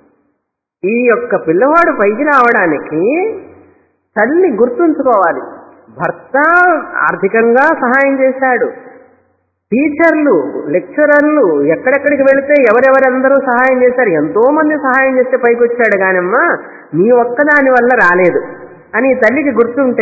ఈ యొక్క పిల్లవాడు పైకి రావడానికి తల్లి గుర్తుంచుకోవాలి భర్త ఆర్థికంగా సహాయం చేశాడు టీచర్లు లెక్చరర్లు ఎక్కడెక్కడికి వెళితే ఎవరెవరందరూ సహాయం చేశారు ఎంతో మంది సహాయం చేస్తే పైకి వచ్చాడు కానమ్మా నీ ఒక్కదాని వల్ల రాలేదు అని ఈ తల్లికి గుర్తుంటే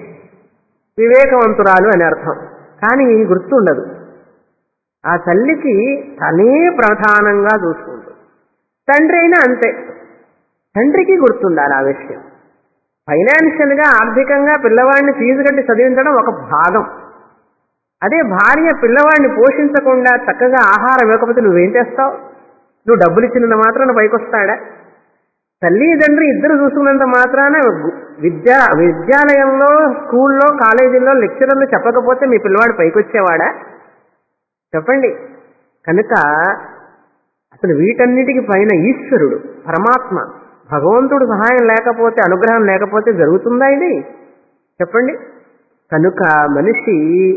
వివేకవంతురాలు అని అర్థం కానీ గుర్తుండదు ఆ తల్లికి తనే ప్రధానంగా చూసుకుంటుంది తండ్రి అయినా అంతే తండ్రికి గుర్తుండాలి ఆ విషయం ఫైనాన్షియల్ గా ఆర్థికంగా పిల్లవాడిని ఫీజు కట్టి చదివించడం ఒక భాగం అదే భార్య పిల్లవాడిని పోషించకుండా చక్కగా ఆహారం ఇవ్వకపోతే నువ్వేం చేస్తావు నువ్వు డబ్బులు ఇచ్చినంత మాత్రాన పైకొస్తాడా తల్లి తండ్రి ఇద్దరు చూసుకున్నంత మాత్రాన గు- విద్యా విద్యాలయంలో స్కూల్లో కాలేజీల్లో లెక్చరర్లు చెప్పకపోతే మీ పిల్లవాడు పైకొచ్చేవాడా చెప్పండి కనుక అసలు వీటన్నిటికి పైన ఈశ్వరుడు పరమాత్మ భగవంతుడు సహాయం లేకపోతే అనుగ్రహం లేకపోతే జరుగుతుందా ఇది చెప్పండి కనుక మనిషి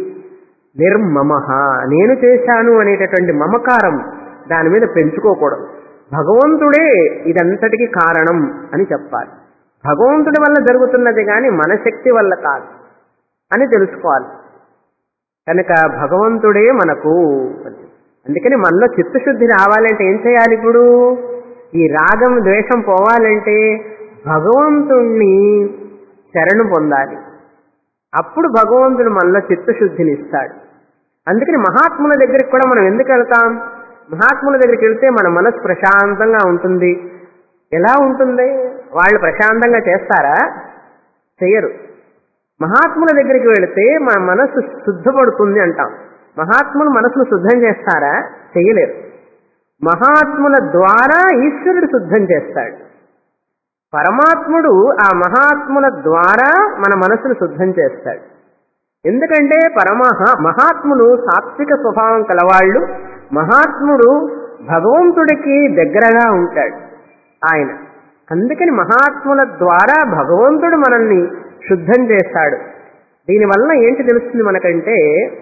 నిర్మమ నేను చేశాను అనేటటువంటి మమకారం దాని మీద పెంచుకోకూడదు భగవంతుడే ఇదంతటికి కారణం అని చెప్పాలి భగవంతుడి వల్ల జరుగుతున్నది కానీ మన శక్తి వల్ల కాదు అని తెలుసుకోవాలి కనుక భగవంతుడే మనకు అందుకని మనలో చిత్తశుద్ధి రావాలంటే ఏం చేయాలి ఇప్పుడు ఈ రాగం ద్వేషం పోవాలంటే భగవంతుణ్ణి శరణు పొందాలి అప్పుడు భగవంతుడు మనలో చిత్తశుద్ధిని ఇస్తాడు అందుకని మహాత్ముల దగ్గరికి కూడా మనం ఎందుకు వెళ్తాం మహాత్ముల దగ్గరికి వెళ్తే మన మనసు ప్రశాంతంగా ఉంటుంది ఎలా ఉంటుంది వాళ్ళు ప్రశాంతంగా చేస్తారా చెయ్యరు మహాత్ముల దగ్గరికి వెళితే మన మనసు శుద్ధపడుతుంది అంటాం మహాత్ములు మనసును శుద్ధం చేస్తారా చెయ్యలేరు మహాత్ముల ద్వారా ఈశ్వరుడు శుద్ధం చేస్తాడు పరమాత్ముడు ఆ మహాత్ముల ద్వారా మన మనసును శుద్ధం చేస్తాడు ఎందుకంటే పరమహ మహాత్ములు సాత్విక స్వభావం కలవాళ్ళు మహాత్ముడు భగవంతుడికి దగ్గరగా ఉంటాడు ఆయన అందుకని మహాత్ముల ద్వారా భగవంతుడు మనల్ని శుద్ధం చేస్తాడు దీనివల్ల ఏంటి తెలుస్తుంది మనకంటే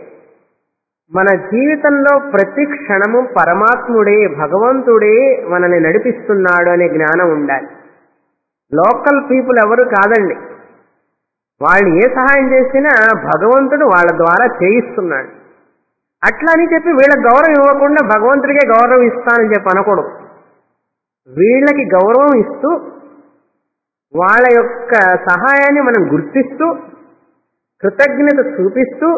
మన జీవితంలో ప్రతి క్షణము పరమాత్ముడే భగవంతుడే మనల్ని నడిపిస్తున్నాడు అనే జ్ఞానం ఉండాలి లోకల్ పీపుల్ ఎవరు కాదండి వాళ్ళు ఏ సహాయం చేసినా భగవంతుడు వాళ్ళ ద్వారా చేయిస్తున్నాడు అట్లా అని చెప్పి వీళ్ళకి గౌరవం ఇవ్వకుండా భగవంతుడికే గౌరవం ఇస్తానని చెప్పి అనకూడదు వీళ్ళకి గౌరవం ఇస్తూ వాళ్ళ యొక్క సహాయాన్ని మనం గుర్తిస్తూ కృతజ్ఞత చూపిస్తూ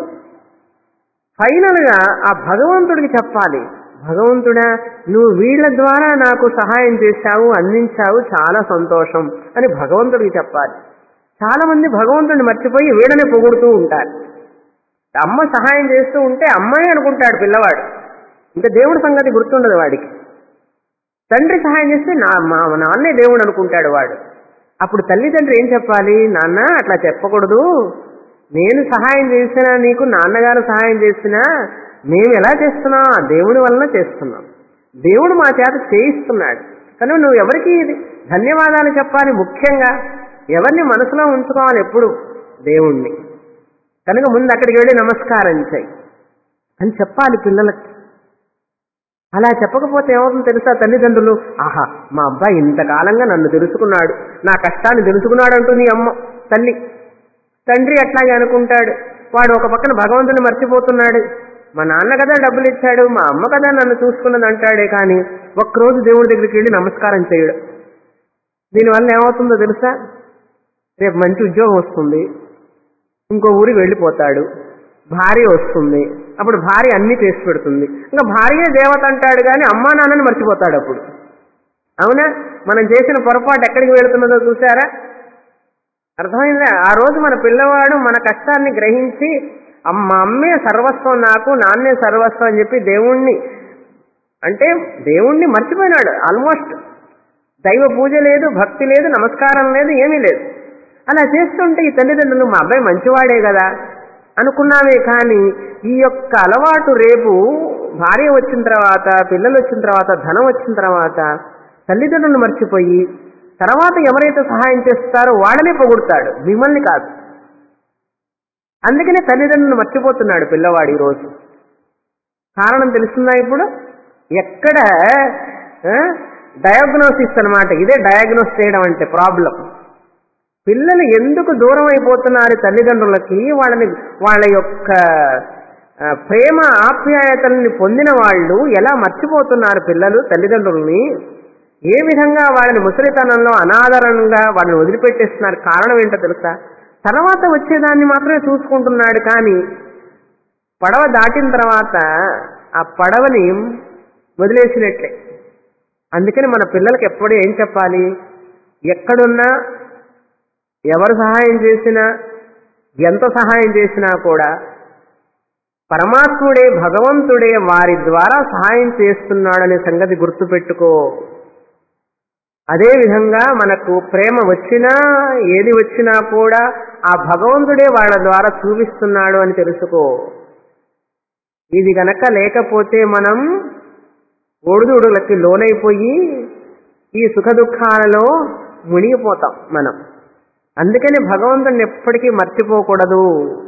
ఫైనల్ గా ఆ భగవంతుడికి చెప్పాలి భగవంతుడా నువ్వు వీళ్ళ ద్వారా నాకు సహాయం చేశావు అందించావు చాలా సంతోషం అని భగవంతుడికి చెప్పాలి చాలా మంది భగవంతుడిని మర్చిపోయి వీళ్ళని పొగుడుతూ ఉంటారు అమ్మ సహాయం చేస్తూ ఉంటే అమ్మాయి అనుకుంటాడు పిల్లవాడు ఇంకా దేవుడి సంగతి గుర్తుండదు వాడికి తండ్రి సహాయం చేస్తే నా మా నాన్నే దేవుడు అనుకుంటాడు వాడు అప్పుడు తల్లిదండ్రి ఏం చెప్పాలి నాన్న అట్లా చెప్పకూడదు నేను సహాయం చేసినా నీకు నాన్నగారు సహాయం చేసినా మేము ఎలా చేస్తున్నాం ఆ దేవుని వలన చేస్తున్నాం దేవుడు మా చేత చేయిస్తున్నాడు కనుక నువ్వు ఎవరికి ఇది ధన్యవాదాలు చెప్పాలి ముఖ్యంగా ఎవరిని మనసులో ఉంచుకోవాలి ఎప్పుడు దేవుణ్ణి కనుక ముందు అక్కడికి వెళ్ళి నమస్కారం చేయి అని చెప్పాలి పిల్లలకి అలా చెప్పకపోతే ఏమవుతుందో తెలుసా తల్లిదండ్రులు ఆహా మా అబ్బాయి ఇంతకాలంగా నన్ను తెలుసుకున్నాడు నా కష్టాన్ని తెలుసుకున్నాడు అంటుంది ఈ అమ్మ తల్లి తండ్రి అట్లాగే అనుకుంటాడు వాడు ఒక పక్కన భగవంతుని మర్చిపోతున్నాడు మా నాన్న కదా డబ్బులు ఇచ్చాడు మా అమ్మ కదా నన్ను చూసుకున్నది అంటాడే కానీ ఒక్కరోజు దేవుడి దగ్గరికి వెళ్ళి నమస్కారం చేయడు దీనివల్ల ఏమవుతుందో తెలుసా రేపు మంచి ఉద్యోగం వస్తుంది ఇంకో ఊరికి వెళ్ళిపోతాడు భార్య వస్తుంది అప్పుడు భార్య అన్ని చేసి పెడుతుంది ఇంకా భార్య దేవత అంటాడు కానీ అమ్మా నాన్నని మర్చిపోతాడు అప్పుడు అవునా మనం చేసిన పొరపాటు ఎక్కడికి వెళుతున్నదో చూసారా అర్థమైందా ఆ రోజు మన పిల్లవాడు మన కష్టాన్ని గ్రహించి అమ్మ అమ్మే సర్వస్వం నాకు నాన్నే సర్వస్వం అని చెప్పి దేవుణ్ణి అంటే దేవుణ్ణి మర్చిపోయినాడు ఆల్మోస్ట్ దైవ పూజ లేదు భక్తి లేదు నమస్కారం లేదు ఏమీ లేదు అలా చేస్తుంటే ఈ తల్లిదండ్రులు మా అబ్బాయి మంచివాడే కదా అనుకున్నామే కానీ ఈ యొక్క అలవాటు రేపు భార్య వచ్చిన తర్వాత పిల్లలు వచ్చిన తర్వాత ధనం వచ్చిన తర్వాత తల్లిదండ్రులు మర్చిపోయి తర్వాత ఎవరైతే సహాయం చేస్తారో వాళ్ళనే పొగుడతాడు మిమ్మల్ని కాదు అందుకనే తల్లిదండ్రులు మర్చిపోతున్నాడు పిల్లవాడు ఈరోజు కారణం తెలుస్తుందా ఇప్పుడు ఎక్కడ డయాగ్నోసిస్ అన్నమాట ఇదే డయాగ్నోస్ చేయడం అంటే ప్రాబ్లం పిల్లలు ఎందుకు దూరం అయిపోతున్నారు తల్లిదండ్రులకి వాళ్ళని వాళ్ళ యొక్క ఆ, ప్రేమ ఆప్యాయతల్ని పొందిన వాళ్ళు ఎలా మర్చిపోతున్నారు పిల్లలు తల్లిదండ్రుల్ని ఏ విధంగా వాళ్ళని ముసలితనంలో అనాదరణంగా వాళ్ళని వదిలిపెట్టేస్తున్నారు కారణం ఏంటో తెలుసా తర్వాత వచ్చేదాన్ని మాత్రమే చూసుకుంటున్నాడు కానీ పడవ దాటిన తర్వాత ఆ పడవని వదిలేసినట్లే అందుకని మన పిల్లలకి ఎప్పుడు ఏం చెప్పాలి ఎక్కడున్నా ఎవరు సహాయం చేసినా ఎంత సహాయం చేసినా కూడా పరమాత్ముడే భగవంతుడే వారి ద్వారా సహాయం చేస్తున్నాడనే సంగతి గుర్తుపెట్టుకో అదే విధంగా మనకు ప్రేమ వచ్చినా ఏది వచ్చినా కూడా ఆ భగవంతుడే వాళ్ళ ద్వారా చూపిస్తున్నాడు అని తెలుసుకో ఇది గనక లేకపోతే మనం ఒడిదుడులకి లోనైపోయి ఈ సుఖ దుఃఖాలలో మునిగిపోతాం మనం అందుకని భగవంతుని ఎప్పటికీ మర్చిపోకూడదు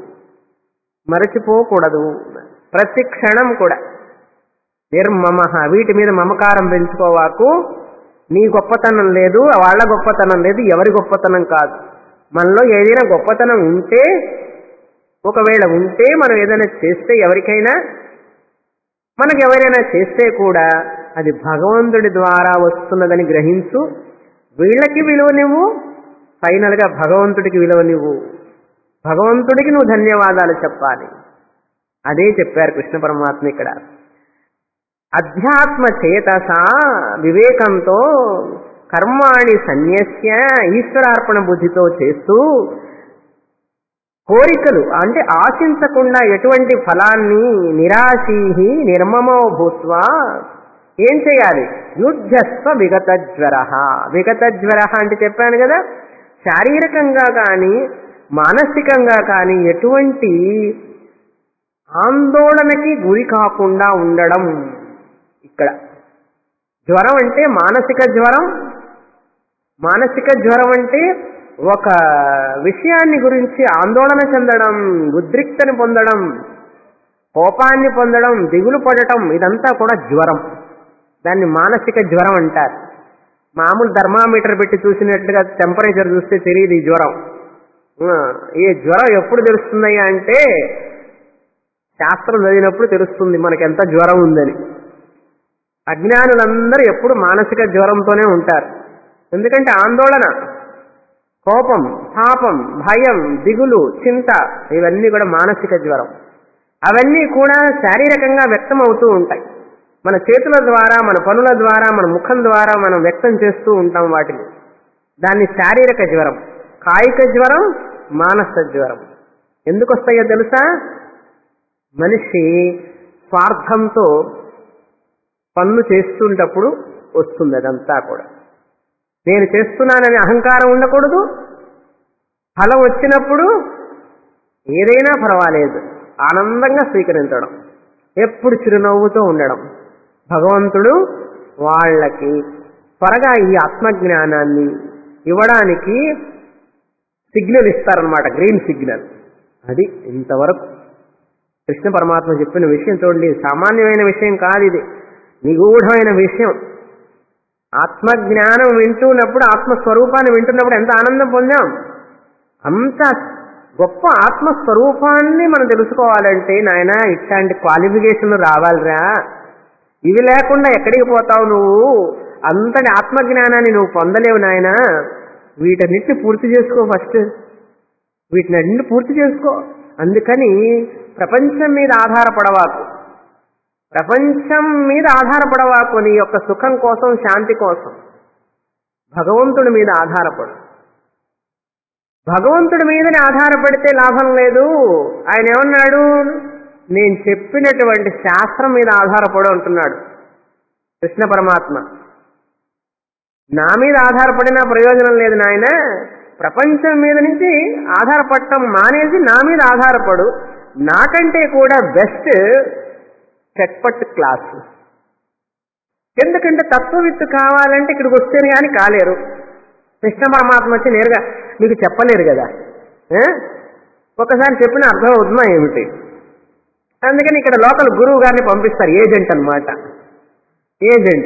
మరచిపోకూడదు ప్రతి క్షణం కూడా నిర్మమ వీటి మీద మమకారం పెంచుకోవాకు నీ గొప్పతనం లేదు వాళ్ళ గొప్పతనం లేదు ఎవరి గొప్పతనం కాదు మనలో ఏదైనా గొప్పతనం ఉంటే ఒకవేళ ఉంటే మనం ఏదైనా చేస్తే ఎవరికైనా మనకు ఎవరైనా చేస్తే కూడా అది భగవంతుడి ద్వారా వస్తున్నదని గ్రహించు వీళ్ళకి విలువనివ్వు ఫైనల్ గా భగవంతుడికి విలువనివ్వు భగవంతుడికి నువ్వు ధన్యవాదాలు చెప్పాలి అదే చెప్పారు కృష్ణ పరమాత్మ ఇక్కడ అధ్యాత్మ చేతస వివేకంతో కర్మాణి సన్యస్య ఈశ్వరార్పణ బుద్ధితో చేస్తూ కోరికలు అంటే ఆశించకుండా ఎటువంటి ఫలాన్ని నిరాశీహి నిర్మమో భూత్వా ఏం చేయాలి యుద్ధస్వ విగత జ్వర విగత జ్వర అంటే చెప్పాను కదా శారీరకంగా కానీ మానసికంగా కానీ ఎటువంటి ఆందోళనకి గురి కాకుండా ఉండడం ఇక్కడ జ్వరం అంటే మానసిక జ్వరం మానసిక జ్వరం అంటే ఒక విషయాన్ని గురించి ఆందోళన చెందడం ఉద్రిక్తని పొందడం కోపాన్ని పొందడం దిగులు పడటం ఇదంతా కూడా జ్వరం దాన్ని మానసిక జ్వరం అంటారు మామూలు థర్మామీటర్ పెట్టి చూసినట్టుగా టెంపరేచర్ చూస్తే తెలియదు ఈ జ్వరం ఆ, ఈ జ్వరం ఎప్పుడు తెలుస్తుందయ్యా అంటే శాస్త్రం చదివినప్పుడు తెలుస్తుంది మనకి ఎంత జ్వరం ఉందని అజ్ఞానులందరూ ఎప్పుడు మానసిక జ్వరంతోనే ఉంటారు ఎందుకంటే ఆందోళన కోపం పాపం భయం దిగులు చింత ఇవన్నీ కూడా మానసిక జ్వరం అవన్నీ కూడా శారీరకంగా వ్యక్తం అవుతూ ఉంటాయి మన చేతుల ద్వారా మన పనుల ద్వారా మన ముఖం ద్వారా మనం వ్యక్తం చేస్తూ ఉంటాం వాటిని దాన్ని శారీరక జ్వరం కాయిక జ్వరం మానస జ్వరం ఎందుకు వస్తాయో తెలుసా మనిషి స్వార్థంతో పనులు చేస్తుంటప్పుడు వస్తుంది అదంతా కూడా నేను చేస్తున్నానని అహంకారం ఉండకూడదు ఫలం వచ్చినప్పుడు ఏదైనా పర్వాలేదు ఆనందంగా స్వీకరించడం ఎప్పుడు చిరునవ్వుతో ఉండడం భగవంతుడు వాళ్ళకి త్వరగా ఈ ఆత్మజ్ఞానాన్ని ఇవ్వడానికి సిగ్నల్ ఇస్తారనమాట గ్రీన్ సిగ్నల్ అది ఇంతవరకు కృష్ణ పరమాత్మ చెప్పిన విషయం చూడండి సామాన్యమైన విషయం కాదు ఇది నిగూఢమైన విషయం ఆత్మజ్ఞానం వింటున్నప్పుడు ఆత్మస్వరూపాన్ని వింటున్నప్పుడు ఎంత ఆనందం పొందాం అంత గొప్ప ఆత్మస్వరూపాన్ని మనం తెలుసుకోవాలంటే నాయన ఇట్లాంటి క్వాలిఫికేషన్లు రావాలిరా ఇవి లేకుండా ఎక్కడికి పోతావు నువ్వు అంతటి ఆత్మజ్ఞానాన్ని నువ్వు పొందలేవు నాయన వీటన్నిటిని పూర్తి చేసుకో ఫస్ట్ వీటినన్నింటిని పూర్తి చేసుకో అందుకని ప్రపంచం మీద ఆధారపడవాకు ప్రపంచం మీద ఆధారపడవాకు నీ యొక్క సుఖం కోసం శాంతి కోసం భగవంతుడి మీద ఆధారపడు భగవంతుడి మీదనే ఆధారపడితే లాభం లేదు ఆయన ఏమన్నాడు నేను చెప్పినటువంటి శాస్త్రం మీద ఆధారపడు అంటున్నాడు కృష్ణ పరమాత్మ నా మీద ఆధారపడినా ప్రయోజనం లేదు నాయన ప్రపంచం మీద నుంచి ఆధారపడటం మానేసి నా మీద ఆధారపడు నాకంటే కూడా బెస్ట్ చట్పట్ క్లాస్ ఎందుకంటే తత్వవిత్తు కావాలంటే ఇక్కడికి వస్తేనే కానీ కాలేరు కృష్ణ పరమాత్మ వచ్చి నేరుగా మీకు చెప్పలేరు కదా ఏ? ఒకసారి చెప్పిన అర్థం అవుతుందా ఏమిటి అందుకని ఇక్కడ లోకల్ గురువు గారిని పంపిస్తారు ఏజెంట్ అన్నమాట ఏజెంట్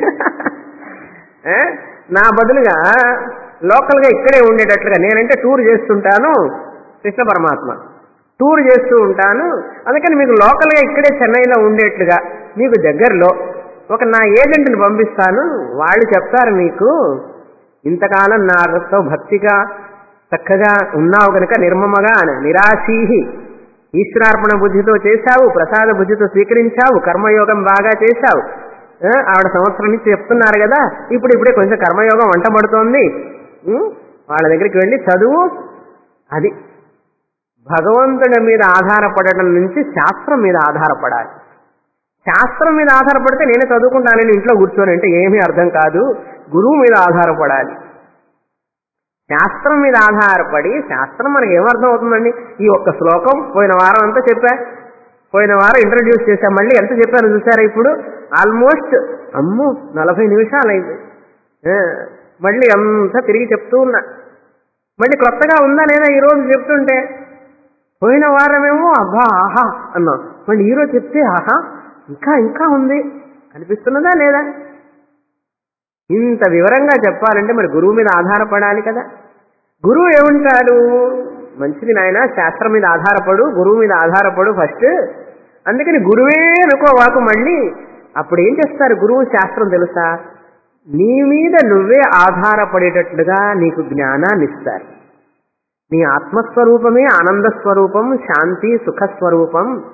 ఏ? నా బదులుగా లోకల్గా ఇక్కడే ఉండేటట్లుగా నేనంటే టూర్ చేస్తుంటాను కృష్ణ పరమాత్మ టూర్ చేస్తూ ఉంటాను అందుకని మీకు లోకల్గా ఇక్కడే చెన్నైలో ఉండేట్లుగా మీకు దగ్గరలో ఒక నా ఏజెంట్ని పంపిస్తాను వాళ్ళు చెప్తారు మీకు ఇంతకాలం నాతో భక్తిగా చక్కగా ఉన్నావు కనుక నిర్మమగా నిరాశీహి ఈశ్వరార్పణ బుద్ధితో చేశావు ప్రసాద బుద్ధితో స్వీకరించావు కర్మయోగం బాగా చేశావు ఆ, ఆవిడ సంవత్సరం నుంచి చెప్తున్నారు కదా ఇప్పుడు ఇప్పుడే కొంచెం కర్మయోగం వంట పడుతోంది ఉం? వాళ్ళ దగ్గరికి వెళ్ళి చదువు అది భగవంతుడి మీద ఆధారపడటం నుంచి శాస్త్రం మీద ఆధారపడాలి శాస్త్రం మీద ఆధారపడితే నేనే చదువుకుంటానని ఇంట్లో కూర్చొని అంటే ఏమీ అర్థం కాదు గురువు మీద ఆధారపడాలి శాస్త్రం మీద ఆధారపడి శాస్త్రం మనకి ఏమర్థం అవుతుందండి ఈ ఒక్క శ్లోకం పోయిన వారం అంతా చెప్పా పోయిన వారం ఇంట్రడ్యూస్ చేశా మళ్ళీ ఎంత చెప్పాను చూసారా ఇప్పుడు ఆల్మోస్ట్ అమ్మో నలభై నిమిషాలు అయింది ఆ, మళ్ళీ అంతా తిరిగి చెప్తూ ఉన్నా మళ్ళీ కొత్తగా ఉందా లేదా ఈ రోజు చెప్తుంటే పోయిన వారమేమో అబ్బా ఆహా అన్నాం మళ్ళీ ఈరోజు చెప్తే ఆహా ఇంకా ఇంకా ఉంది అనిపిస్తున్నదా లేదా ఇంత వివరంగా చెప్పాలంటే మరి గురువు మీద ఆధారపడాలి కదా గురువు ఏమంటాడు మంచిది నాయన శాస్త్రం మీద ఆధారపడు గురువు మీద ఆధారపడు ఫస్ట్ అందుకని గురువే అనుకోవాకు మళ్ళీ అప్పుడు ఏం చేస్తారు గురువు శాస్త్రం తెలుసా నీ మీద నువ్వే ఆధారపడేటట్లుగా నీకు జ్ఞానాన్ని ఇస్తారు నీ ఆత్మస్వరూపమే ఆనంద స్వరూపం శాంతి సుఖ స్వరూపం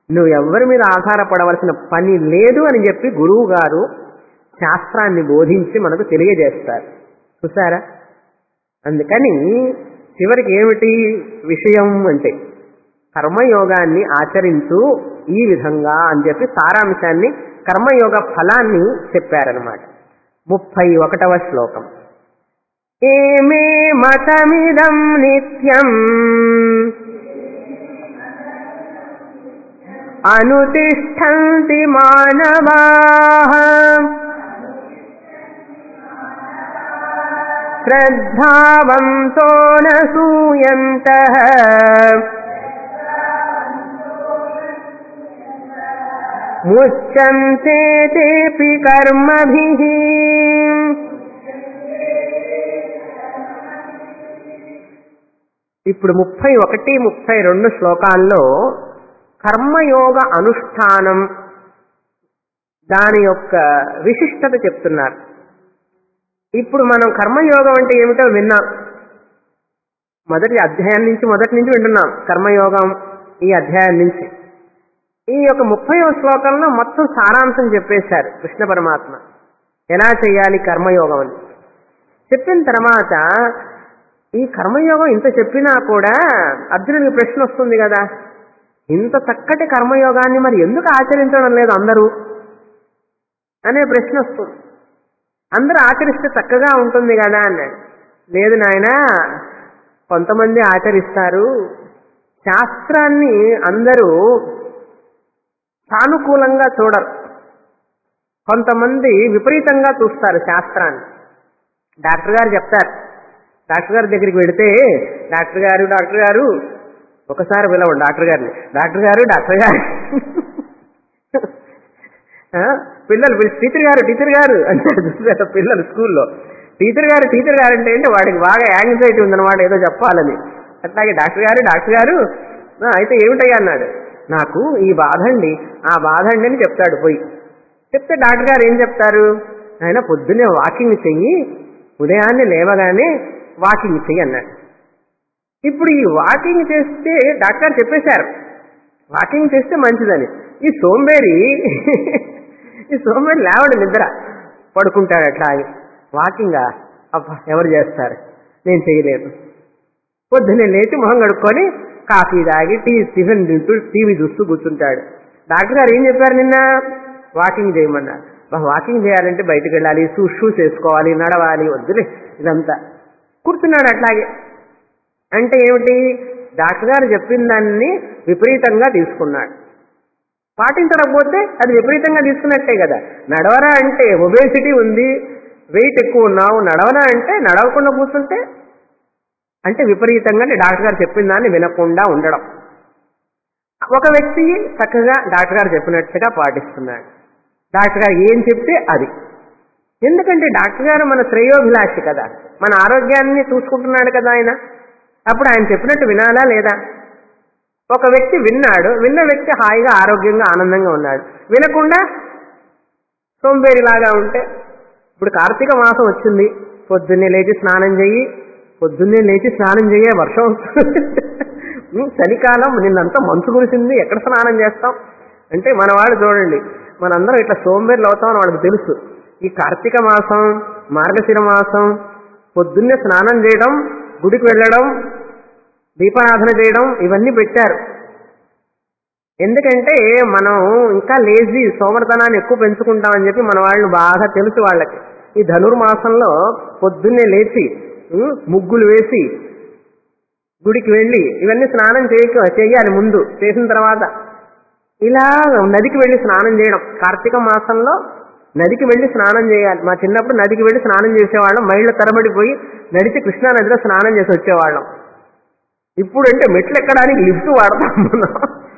నువ్వు ఎవరి మీద ఆధారపడవలసిన పని లేదు అని చెప్పి గురువు గారు శాస్త్రాన్ని బోధించి మనకు తెలియజేస్తారు చూసారా అందుకని చివరికి ఏమిటి విషయం అంటే కర్మయోగాన్ని ఆచరించు ఈ విధంగా అని చెప్పి సారాంశాన్ని కర్మయోగ ఫలాన్ని చెప్పారనమాట ముప్పై ఒకటవ శ్లోకం ఏమే మతమిదం నిత్యం అనుతిష్టంతి మానవా శ్రద్ధావంతో నూయంత ముచ్చంతే తేపి కర్మభిః ఇప్పుడు ముప్పై ఒకటి ముప్పై రెండు శ్లోకాల్లో కర్మయోగ అనుష్ఠానం దాని యొక్క విశిష్టత చెప్తున్నారు ఇప్పుడు మనం కర్మయోగం అంటే ఏమిటో విన్నాం మొదటి అధ్యాయం నుంచి మొదటి నుంచి వింటున్నాం కర్మయోగం ఈ అధ్యాయం నుంచి ఈ యొక్క ముప్పైవ శ్లోకంలో మొత్తం సారాంశం చెప్పేశారు కృష్ణ పరమాత్మ ఎలా చేయాలి కర్మయోగం అని చెప్పిన తర్వాత ఈ కర్మయోగం ఇంత చెప్పినా కూడా అర్జునుడికి ప్రశ్న వస్తుంది కదా ఇంత చక్కటి కర్మయోగాన్ని మరి ఎందుకు ఆచరించడం లేదు అందరూ అనే ప్రశ్న వస్తుంది అందరూ ఆచరిస్తే చక్కగా ఉంటుంది కదా అన్నాడు లేదు నాయన కొంతమంది ఆచరిస్తారు శాస్త్రాన్ని అందరూ సానుకూలంగా చూడరు కొంతమంది విపరీతంగా చూస్తారు శాస్త్రాన్ని డాక్టర్ గారు చెప్తారు డాక్టర్ గారి దగ్గరికి వెళితే డాక్టర్ గారు డాక్టర్ గారు ఒకసారి పిలవండి డాక్టర్ గారిని డాక్టర్ గారు డాక్టర్ గారు ఆ, పిల్లలు పిలిచి, టీచర్ గారు టీచర్ గారు అంటారు చూసారా పిల్లలు స్కూల్లో టీచర్ గారు టీచర్ గారు అంటే ఏంటి వాడికి బాగా యాంగ్జైటీ ఉందన్నమాట ఏదో చెప్పాలని అట్లాగే డాక్టర్ గారు డాక్టర్ గారు "ఆ, అయితే ఏమిటయ్యా అన్నాడు నాకు ఈ బాధ అండి ఆ బాధ అండి అని చెప్తాడు పోయి చెప్తే డాక్టర్ గారు ఏం చెప్తారు ఆయన పొద్దున్నే వాకింగ్ చెయ్యి ఉదయాన్నే లేవగానే వాకింగ్ చెయ్యి అన్నాడు ఇప్పుడు ఈ వాకింగ్ చేస్తే డాక్టర్ చెప్పేశారు వాకింగ్ చేస్తే మంచిదని ఈ సోంబేరి ఈ సోంబేరి లేవడు నిద్ర పడుకుంటాడు అట్లాగే వాకింగా అబ్బా ఎవరు చేస్తారు నేను చేయలేదు పొద్దున్నే లేచి మొహం కడుక్కొని కాఫీ తాగి టీ టిఫిన్ తింటూ టీవీ చూస్తూ కూర్చుంటాడు డాక్టర్ గారు ఏం చెప్పారు నిన్న వాకింగ్ చేయమన్నారు "అబ్బా, వాకింగ్ చేయాలంటే బయటకు వెళ్ళాలి షూ షూస్ వేసుకోవాలి నడవాలి వద్దులే ఇదంతా కూర్చున్నాడు అట్లాగే అంటే ఏమిటి డాక్టర్ గారు చెప్పిన దాన్ని విపరీతంగా తీసుకున్నాడు పాటించకపోతే అది విపరీతంగా తీసుకున్నట్టే కదా నడవరా అంటే ఒబేసిటీ ఉంది వెయిట్ ఎక్కువ ఉన్నావు నడవరా అంటే నడవకుండా కూర్చుంటే అంటే విపరీతంగా డాక్టర్ గారు చెప్పిన దాన్ని వినకుండా ఉండడం ఒక వ్యక్తి చక్కగా డాక్టర్ గారు చెప్పినట్టుగా పాటిస్తున్నాడు డాక్టర్ గారు ఏం చెప్తే అది ఎందుకంటే డాక్టర్ గారు మన శ్రేయోభిలాషి కదా మన ఆరోగ్యాన్ని చూసుకుంటున్నాడు కదా ఆయన అప్పుడు ఆయన చెప్పినట్టు వినాలా లేదా ఒక వ్యక్తి విన్నాడు విన్న వ్యక్తి హాయిగా ఆరోగ్యంగా ఆనందంగా ఉన్నాడు వినకుండా సోంబేరిలాగా ఉంటే ఇప్పుడు కార్తీక మాసం వచ్చింది పొద్దున్నే లేచి స్నానం చెయ్యి పొద్దున్నే లేచి స్నానం చెయ్యే వర్షం వస్తుంది. ఉమ్, చలికాలం నిన్నంతా మంచు కురిసింది ఎక్కడ స్నానం చేస్తాం అంటే మన వాళ్ళు చూడండి మనందరం ఇట్లా సోంబేర్లు అవుతామని వాళ్ళకి తెలుసు ఈ కార్తీక మాసం మార్గశిర మాసం పొద్దున్నే స్నానం చేయడం గుడికి వెళ్ళడం దీపారాధన చేయడం ఇవన్నీ పెట్టారు ఎందుకంటే మనం ఇంకా లేజీ సోమరతనాన్ని ఎక్కువ పెంచుకుంటామని చెప్పి మన వాళ్ళు బాగా తెలుసు వాళ్ళకి ఈ ధనుర్మాసంలో పొద్దున్నే లేచి ఉమ్, ముగ్గులు వేసి గుడికి వెళ్ళి ఇవన్నీ స్నానం చేయక చేయాలి ముందు చేసిన తర్వాత ఇలా నదికి వెళ్ళి స్నానం చేయడం కార్తీక మాసంలో నదికి వెళ్ళి స్నానం చేయాలి మా చిన్నప్పుడు నదికి వెళ్ళి స్నానం చేసేవాళ్ళం మైళ్ళ తరబడి పోయి నడిచి కృష్ణా నదిలో స్నానం చేసి వచ్చేవాళ్ళం ఇప్పుడు అంటే మెట్లు ఎక్కడానికి లిఫ్ట్ వాడతాం మనం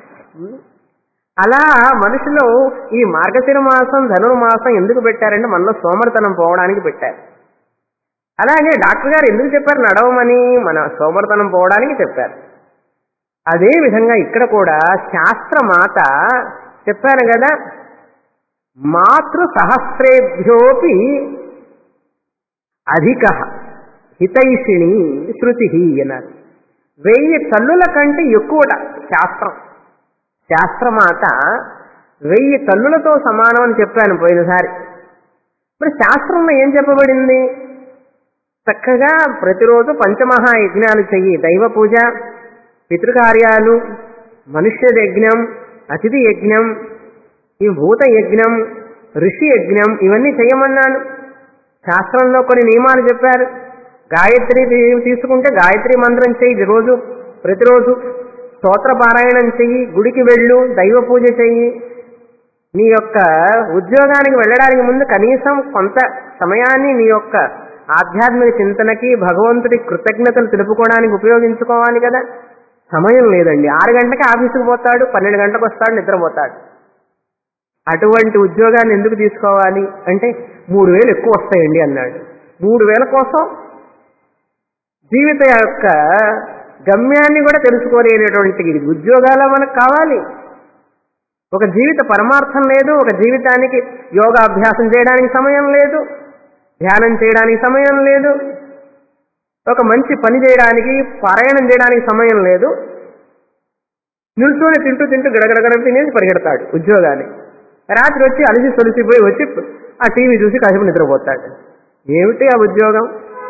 అలా మనుషులు ఈ మార్గశిర మాసం ధనుర్మాసం ఎందుకు పెట్టారంటే మనలో సోమరితనం పోవడానికి పెట్టారు అలాగే డాక్టర్ గారు ఎందుకు చెప్పారు నడవమని మన సోమరితనం పోవడానికి చెప్పారు అదే విధంగా ఇక్కడ కూడా శాస్త్రమాత చెప్పాను కదా మాతృ సహస్రేభ్యోపి అధిక హితైషిణి శృతి అన్నారు వెయ్యి తల్లుల కంటే ఎక్కువట శాస్త్రం శాస్త్రమాత వెయ్యి తల్లులతో సమానం అని చెప్పాను పోయినసారి మరి శాస్త్రంలో ఏం చెప్పబడింది చక్కగా ప్రతిరోజు పంచమహా యజ్ఞాలు చెయ్యి దైవ పూజ పితృకార్యాలు మనుష్య యజ్ఞం అతిథి యజ్ఞం ఈ భూత యజ్ఞం ఋషి యజ్ఞం ఇవన్నీ చేయమన్నాను శాస్త్రంలో కొన్ని నియమాలు చెప్పారు గాయత్రి తీ- తీసుకుంటే గాయత్రి మంత్రం చెయ్యి రోజు ప్రతిరోజు స్తోత్ర పారాయణం చెయ్యి గుడికి వెళ్ళు దైవ పూజ చెయ్యి నీ యొక్క ఉద్యోగానికి వెళ్ళడానికి ముందు కనీసం కొంత సమయాన్ని నీ యొక్క ఆధ్యాత్మిక చింతనకి భగవంతుడి కృతజ్ఞతలు తెలుపుకోవడానికి ఉపయోగించుకోవాలి కదా సమయం లేదండి ఆరు గంటలకు ఆఫీసుకు పోతాడు పన్నెండు గంటలకు వస్తాడు నిద్రపోతాడు అటువంటి ఉద్యోగాన్ని ఎందుకు తీసుకోవాలి అంటే మూడు వేలు ఎక్కువ వస్తాయండి అన్నాడు మూడు వేల కోసం జీవిత యొక్క గమ్యాన్ని కూడా తెలుసుకోలేనటువంటి ఉద్యోగాలు మనకు కావాలి ఒక జీవిత పరమార్థం లేదు ఒక జీవితానికి యోగాభ్యాసం చేయడానికి సమయం లేదు ధ్యానం చేయడానికి సమయం లేదు ఒక మంచి పని చేయడానికి పారాయణం చేయడానికి సమయం లేదు నిల్చొని తింటూ తింటూ గడగడగడ తినేసి పరిగెడతాడు ఉద్యోగాన్ని రాత్రి వచ్చి అలిసి సొలిసిపోయి వచ్చి ఆ టీవీ చూసి కాసేపు నిద్రపోతాడు ఏమిటి ఆ ఉద్యోగం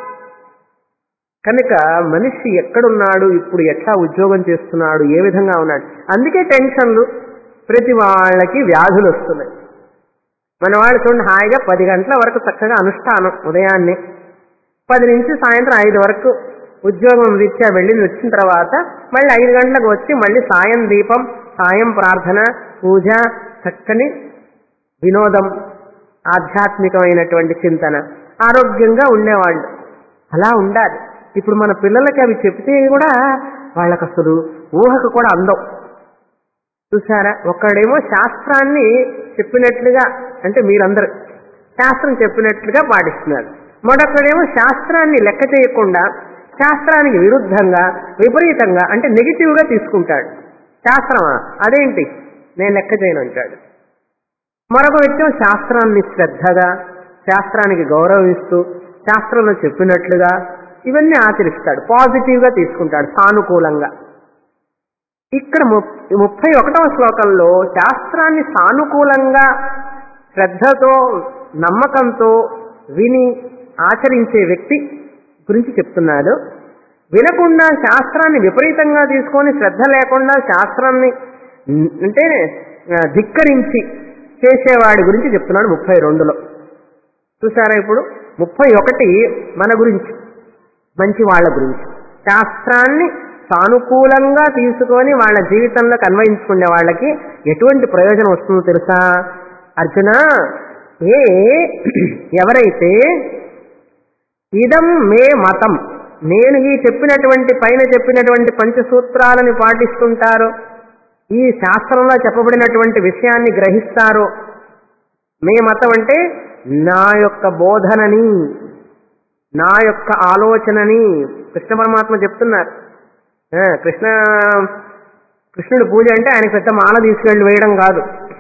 కనుక మనిషి ఎక్కడున్నాడు ఇప్పుడు ఎట్లా ఉద్యోగం చేస్తున్నాడు ఏ విధంగా ఉన్నాడు అందుకే టెన్షన్లు ప్రతి వాళ్ళకి వ్యాధులు వస్తున్నాయి మన వాళ్ళు చూడండి హాయిగా పది గంటల వరకు చక్కగా అనుష్ఠానం ఉదయాన్నే పది నుంచి సాయంత్రం ఐదు వరకు ఉద్యోగం రీత్యా వెళ్ళి వచ్చిన తర్వాత మళ్ళీ ఐదు గంటలకు వచ్చి మళ్ళీ సాయం దీపం సాయం ప్రార్థన పూజ చక్కని వినోదం ఆధ్యాత్మికమైనటువంటి చింతన ఆరోగ్యంగా ఉండేవాళ్ళు అలా ఉండాలి ఇప్పుడు మన పిల్లలకి అవి చెప్తే కూడా వాళ్ళకి అసలు ఊహకు కూడా అందం చూసారా ఒకడేమో శాస్త్రాన్ని చెప్పినట్లుగా అంటే మీరందరూ శాస్త్రం చెప్పినట్లుగా పాటిస్తున్నారు మరొకడేమో శాస్త్రాన్ని లెక్క చేయకుండా శాస్త్రానికి విరుద్ధంగా విపరీతంగా అంటే నెగిటివ్గా తీసుకుంటాడు శాస్త్రమా అదేంటి నేను లెక్క చేయను అంటాడు మరొక వ్యక్తి శాస్త్రాన్ని శ్రద్ధగా శాస్త్రానికి గౌరవిస్తూ శాస్త్రంలో చెప్పినట్లుగా ఇవన్నీ ఆచరిస్తాడు పాజిటివ్గా తీసుకుంటాడు సానుకూలంగా ఇక్కడ ము- ముప్పై ఒకటవ శ్లోకంలో శాస్త్రాన్ని సానుకూలంగా శ్రద్ధతో నమ్మకంతో విని ఆచరించే వ్యక్తి గురించి చెప్తున్నాడు వినకుండా శాస్త్రాన్ని విపరీతంగా తీసుకొని శ్రద్ధ లేకుండా శాస్త్రాన్ని ఉమ్, అంటే ఆ, ధిక్కరించి చేసేవాడి గురించి చెప్తున్నాడు ముప్పై రెండులో చూసారా ఇప్పుడు ముప్పై ఒకటి మన గురించి మంచి వాళ్ళ గురించి శాస్త్రాన్ని సానుకూలంగా తీసుకొని వాళ్ళ జీవితంలో అన్వయించుకునే వాళ్ళకి ఎటువంటి ప్రయోజనం వస్తుందో తెలుసా అర్జున ఏ ఎవరైతే ఇదం మే మతం నేను ఈ చెప్పినటువంటి పైన చెప్పినటువంటి పంచసూత్రాలను పాటిస్తుంటారో ఈ శాస్త్రంలో చెప్పబడినటువంటి విషయాన్ని గ్రహిస్తారో మే మతం అంటే నా యొక్క బోధనని నా యొక్క ఆలోచనని కృష్ణ పరమాత్మ చెప్తున్నారు ఆ, కృష్ణ కృష్ణుడి పూజ అంటే ఆయన పెద్ద మాల తీసుకెళ్ళి వేయడం కాదు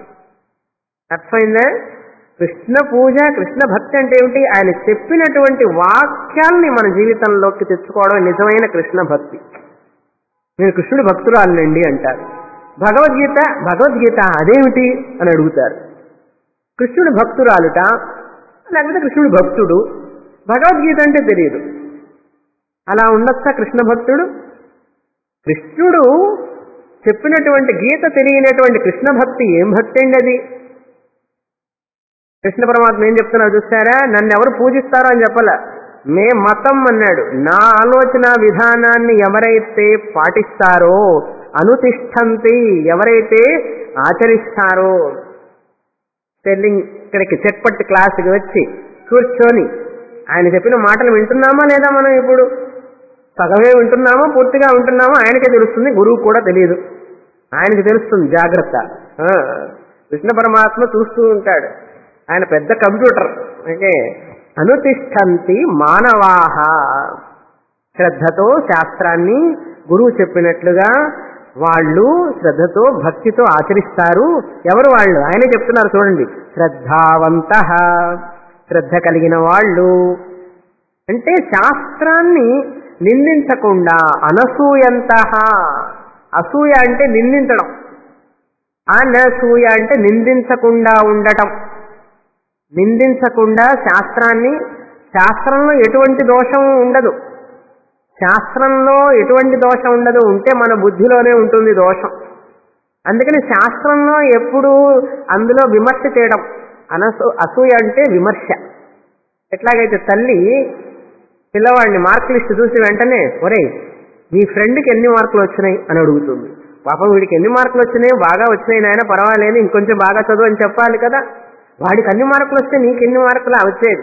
అర్థమైందా కృష్ణ పూజ కృష్ణ భక్తి అంటే ఏమిటి ఆయన చెప్పినటువంటి వాక్యాల్ని మన జీవితంలోకి తెచ్చుకోవడం నిజమైన కృష్ణ భక్తి నేను కృష్ణుడి భక్తురాలనండి అంటారు భగవద్గీత భగవద్గీత అదేమిటి అని అడుగుతారు కృష్ణుడి భక్తురాలుట లేకపోతే కృష్ణుడి భక్తుడు భగవద్గీత అంటే తెలియదు అలా ఉండొచ్చా కృష్ణ భక్తుడు కృష్ణుడు చెప్పినటువంటి గీత తెలియనటువంటి కృష్ణ భక్తి ఏం భక్తి అండి అది కృష్ణ పరమాత్మ ఏం చెప్తున్నారు చూస్తారా నన్ను ఎవరు పూజిస్తారో అని చెప్పాల మే మతం అన్నాడు నా ఆలోచన విధానాన్ని ఎవరైతే పాటిస్తారో అనుతిష్టంతి ఎవరైతే ఆచరిస్తారో స్పెల్లింగ్ ఇక్కడికి చెట్పట్టి క్లాసుకి వచ్చి కూర్చొని ఆయన చెప్పిన మాటలు వింటున్నామా లేదా మనం ఇప్పుడు సగమే వింటున్నామో పూర్తిగా వింటున్నామో ఆయనకే తెలుస్తుంది గురువు కూడా తెలియదు ఆయనకి తెలుస్తుంది జాగ్రత్త ఆ, కృష్ణ పరమాత్మ చూస్తూ ఉంటాడు ఆయన పెద్ద కంప్యూటర్ అంటే అనుతిష్టంతి మానవాహ శ్రద్ధతో శాస్త్రాన్ని గురువు చెప్పినట్లుగా వాళ్ళు శ్రద్ధతో భక్తితో ఆచరిస్తారు ఎవరు వాళ్ళు ఆయనే చెప్తున్నారు చూడండి శ్రద్ధావంత శ్రద్ధ కలిగిన వాళ్ళు అంటే శాస్త్రాన్ని నిందించకుండా అనసూయంత అసూయ అంటే నిందించడం అనసూయ అంటే నిందించకుండా ఉండటం నిందించకుండా శాస్త్రాన్ని శాస్త్రంలో ఎటువంటి దోషం ఉండదు శాస్త్రంలో ఎటువంటి దోషం ఉండదు ఉంటే మన బుద్ధిలోనే ఉంటుంది దోషం అందుకని శాస్త్రంలో ఎప్పుడు అందులో విమర్శ చేయడం అనసూ అసూయ అంటే విమర్శ ఎట్లాగైతే తల్లి పిల్లవాడిని మార్క్ లిస్ట్ చూసి వెంటనే ఒరేయ్ మీ ఫ్రెండ్కి ఎన్ని మార్కులు వచ్చినాయి అని అడుగుతుంది పాపం వీడికి ఎన్ని మార్కులు వచ్చినాయి బాగా వచ్చినాయి నాయన పర్వాలేదు ఇంకొంచెం బాగా చదువు అని చెప్పాలి కదా వాడికి అన్ని మార్కులు వస్తే నీకు ఎన్ని మార్కులు వచ్చేది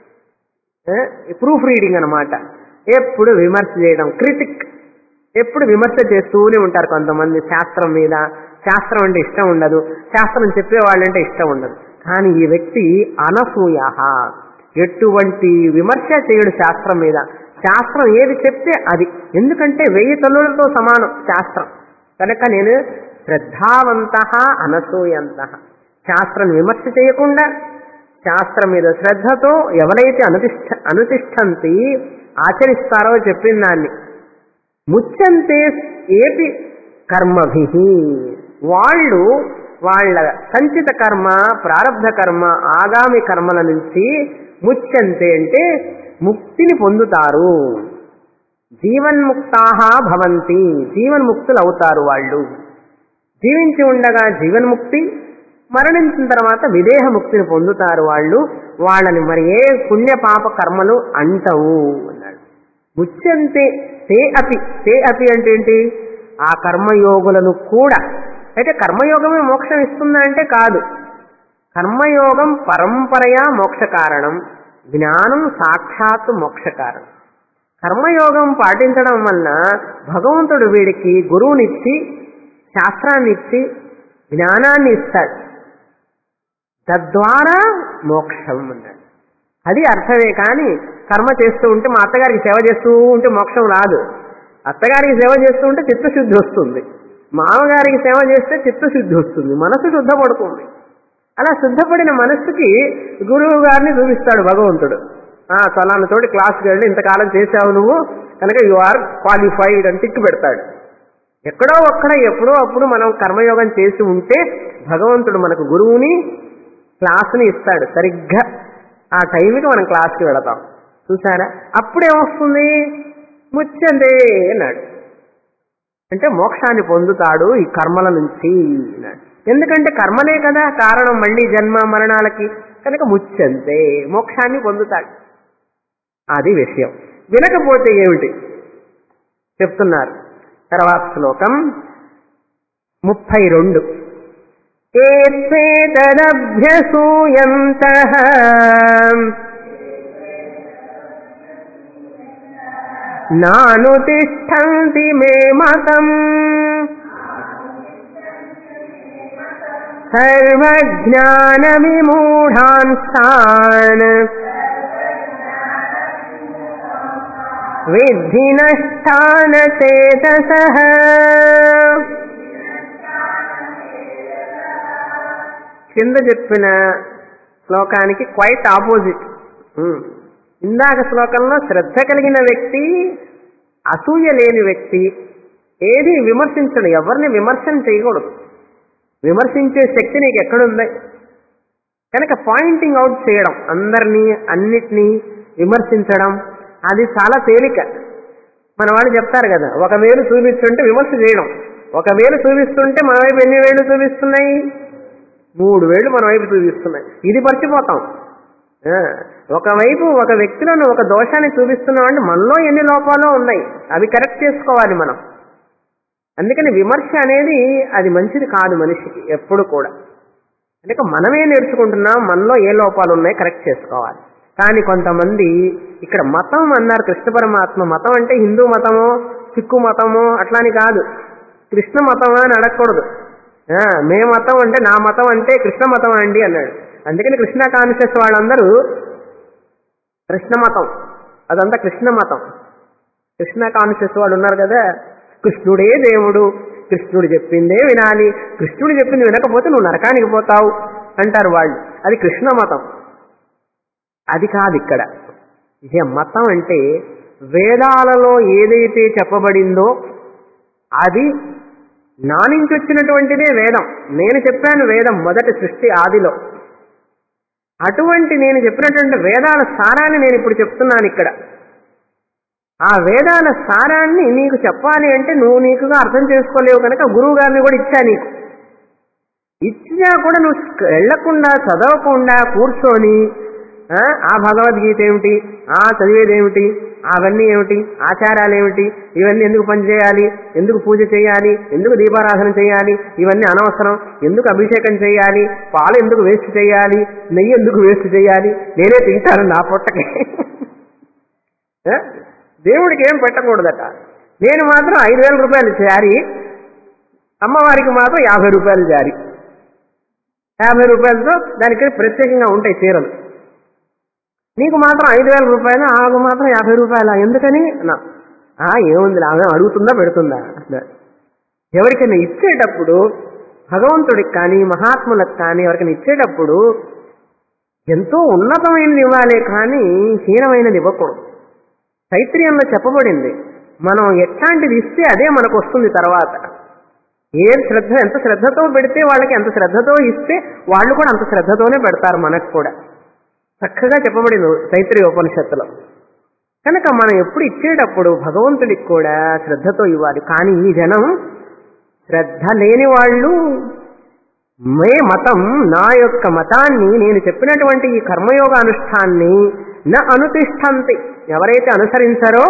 ప్రూఫ్ రీడింగ్ అనమాట ఎప్పుడు విమర్శ చేయడం క్రిటిక్ ఎప్పుడు విమర్శ చేస్తూనే ఉంటారు కొంతమంది శాస్త్రం మీద శాస్త్రం అంటే ఇష్టం ఉండదు శాస్త్రం చెప్పేవాళ్ళంటే ఇష్టం ఉండదు కానీ ఈ వ్యక్తి అనసూయ ఎటువంటి విమర్శ చేయడు శాస్త్రం మీద శాస్త్రం ఏది చెప్తే అది ఎందుకంటే వెయ్యి తల్లులతో సమానం శాస్త్రం కనుక నేను శ్రద్ధావంత అనసూయంత శాస్త్రం విమర్శ చేయకుండా శాస్త్రం మీద శ్రద్ధతో ఎవరైతే అనుతిష్ట అనుతిష్టంతి ఆచరిస్తారో చెప్పిన దాన్ని ముచ్చంతే ఏపి కర్మభి వాళ్ళు వాళ్ళ సంచిత కర్మ ప్రారంధ కర్మ ఆగామి కర్మల నుంచి ముచ్చంతే అంటే ముక్తిని పొందుతారు జీవన్ముక్తాహ భవంతి జీవన్ముక్తులు అవుతారు వాళ్ళు జీవించి ఉండగా జీవన్ముక్తి మరణించిన తర్వాత విదేహ ముక్తిని పొందుతారు వాళ్ళు వాళ్ళని మరి ఏ పుణ్య పాప కర్మలు అంటవు అన్నాడు ముచ్చంతే తే అపి తే అపి అంటే ఏంటి ఆ కర్మయోగులను కూడా అయితే కర్మయోగమే మోక్షం ఇస్తుందా అంటే కాదు కర్మయోగం పరంపరయా మోక్ష కారణం జ్ఞానం సాక్షాత్ మోక్ష కారణం కర్మయోగం పాటించడం వలన భగవంతుడు వీడికి గురువునిచ్చి శాస్త్రాన్ని ఇచ్చి జ్ఞానాన్ని ఇస్తాడు తద్వారా మోక్షం అన్నాడు అది అర్థమే కానీ కర్మ చేస్తూ ఉంటే మా అత్తగారికి సేవ చేస్తూ ఉంటే మోక్షం రాదు అత్తగారికి సేవ చేస్తూ ఉంటే చిత్తశుద్ధి వస్తుంది మామగారికి సేవ చేస్తే చిత్తశుద్ధి వస్తుంది మనసు శుద్ధపడుతుంది అలా శుద్ధపడిన మనస్సుకి గురువు గారిని చూపిస్తాడు భగవంతుడు ఆ ఫలానా తోటి క్లాస్కి వెళ్ళి ఇంతకాలం చేశావు నువ్వు కనుక యు ఆర్ క్వాలిఫైడ్ అని టిక్కు పెడతాడు ఎక్కడో ఒక్కడ ఎప్పుడో అప్పుడు మనం కర్మయోగం చేసి ఉంటే భగవంతుడు మనకు గురువుని క్లాసుని ఇస్తాడు సరిగ్గా ఆ టైంకి మనం క్లాస్కి వెళతాం చూసారా అప్పుడేమొస్తుంది ముచ్చందే అన్నాడు అంటే మోక్షాన్ని పొందుతాడు ఈ కర్మల నుంచి అన్నాడు ఎందుకంటే కర్మలే కదా కారణం మళ్ళీ జన్మ మరణాలకి కనుక ముచ్చంతే మోక్షాన్ని పొందుతాడు అది విషయం వినకపోతే ఏమిటి చెప్తున్నారు తర్వాత శ్లోకం ముప్పై రెండు ఏత్వేతదభ్యసూయంత నానుతిష్టంతి మే మతం సర్వజ్ఞానవిమూఢాంసాన్ విద్ధి నష్టానచేతసః కింద చెప్పిన శ్లోకానికి క్వైట్ ఆపోజిట్ ఇందాక శ్లోకంలో శ్రద్ధ కలిగిన వ్యక్తి అసూయ లేని వ్యక్తి ఏది విమర్శించడు ఎవరిని విమర్శన చేయకూడదు విమర్శించే శక్తి నీకు ఎక్కడుంది కనుక పాయింటింగ్ అవుట్ చేయడం అందరినీ అన్నిటినీ విమర్శించడం అది చాలా తేలిక మన వాళ్ళు చెప్తారు కదా ఒక వేలు చూపిస్తుంటే విమర్శ చేయడం ఒక వేలు చూపిస్తుంటే మన వైపు ఎన్ని వేలు చూపిస్తున్నాయి మూడు వేలు మన వైపు చూపిస్తున్నాయి ఇది మర్చిపోతాం ఆ, ఒకవైపు ఒక వ్యక్తిలోని ఒక దోషాన్ని చూపిస్తున్నాం అంటే మనలో ఎన్ని లోపాలు ఉన్నాయి అవి కరెక్ట్ చేసుకోవాలి మనం అందుకని విమర్శ అనేది అది మంచిది కాదు మనిషికి ఎప్పుడు కూడా అందుకే మనమే నేర్చుకుంటున్నాం మనలో ఏ లోపాలు ఉన్నాయి కరెక్ట్ చేసుకోవాలి కానీ కొంతమంది ఇక్కడ మతం అన్నారు కృష్ణ పరమాత్మ మతం అంటే హిందూ మతమో సిక్కు మతమో అట్లాని కాదు కృష్ణ మతమా అని అడగకూడదు ఆ, మే మతం అంటే నా మతం అంటే కృష్ణ మతం అండి అన్నాడు అందుకని కృష్ణ కాన్షియస్ వాళ్ళందరూ కృష్ణ మతం అదంతా కృష్ణ మతం కృష్ణ కాన్షియస్ వాళ్ళు ఉన్నారు కదా కృష్ణుడే దేవుడు కృష్ణుడు చెప్పిందే వినాలి కృష్ణుడు చెప్పింది వినకపోతే నువ్వు నరకానికి పోతావు అంటారు వాళ్ళు అది కృష్ణ మతం అది కాదు ఇక్కడ ఇక మతం అంటే వేదాలలో ఏదైతే చెప్పబడిందో అది నా నుంచి వచ్చినటువంటిదే వేదం నేను చెప్పాను వేదం మొదటి సృష్టి ఆదిలో అటువంటి నేను చెప్పినటువంటి వేదాల సారాన్ని నేను ఇప్పుడు చెప్తున్నాను ఇక్కడ ఆ వేదాల సారాన్ని నీకు చెప్పాలి అంటే నువ్వు నీకుగా అర్థం చేసుకోలేవు కనుక గురువు గారిని కూడా ఇచ్చా నీకు ఇచ్చినా కూడా నువ్వు వెళ్లకుండా చదవకుండా కూర్చొని ఆ, ఆ భగవద్గీత ఏమిటి ఆ చదివేదేమిటి అవన్నీ ఏమిటి ఆచారాలు ఏమిటి ఇవన్నీ ఎందుకు పనిచేయాలి ఎందుకు పూజ చేయాలి ఎందుకు దీపారాధన చేయాలి ఇవన్నీ అనవసరం ఎందుకు అభిషేకం చేయాలి పాలు ఎందుకు వేస్ట్ చేయాలి నెయ్యి ఎందుకు వేస్ట్ చేయాలి నేనే తింటాను నా పొట్టకి ఆ? దేవుడికి ఏం పెట్టకూడదట నేను మాత్రం ఐదు వేల రూపాయలు జారీ అమ్మవారికి మాత్రం యాభై రూపాయలు జారీ యాభై రూపాయలతో దానికి ప్రత్యేకంగా ఉంటాయి చీరలు నీకు మాత్రం ఐదు వేల రూపాయలు ఆకు మాత్రం యాభై రూపాయల ఎందుకని నా ఆ, ఏముంది ఆమె అడుగుతుందా పెడుతుందా అన్నారు. ఎవరికైనా ఇచ్చేటప్పుడు భగవంతుడికి కానీ మహాత్ములకు కానీ ఎవరికైనా ఇచ్చేటప్పుడు ఎంతో ఉన్నతమైనది ఇవ్వాలి కానీ హీనమైనది ఇవ్వకూడదు తైత్రీయంలో చెప్పబడింది మనం ఎట్లాంటిది ఇస్తే అదే మనకు వస్తుంది తర్వాత ఏ శ్రద్ధ ఎంత శ్రద్ధతో పెడితే వాళ్ళకి ఎంత శ్రద్ధతో ఇస్తే వాళ్ళు కూడా అంత శ్రద్ధతోనే పెడతారు మనకు కూడా చక్కగా చెప్పబడింది తైత్రీయ ఉపనిషత్తులో కనుక మనం ఎప్పుడు ఇచ్చేటప్పుడు భగవంతుడికి కూడా శ్రద్ధతో ఇవ్వాలి కానీ ఈ జనం శ్రద్ధ లేని వాళ్ళు మే మతం నా యొక్క మతాన్ని నేను చెప్పినటువంటి ఈ కర్మయోగ అనుష్ఠాన్ని నా అనుతిష్టంతి ఎవరైతే అనుసరించారో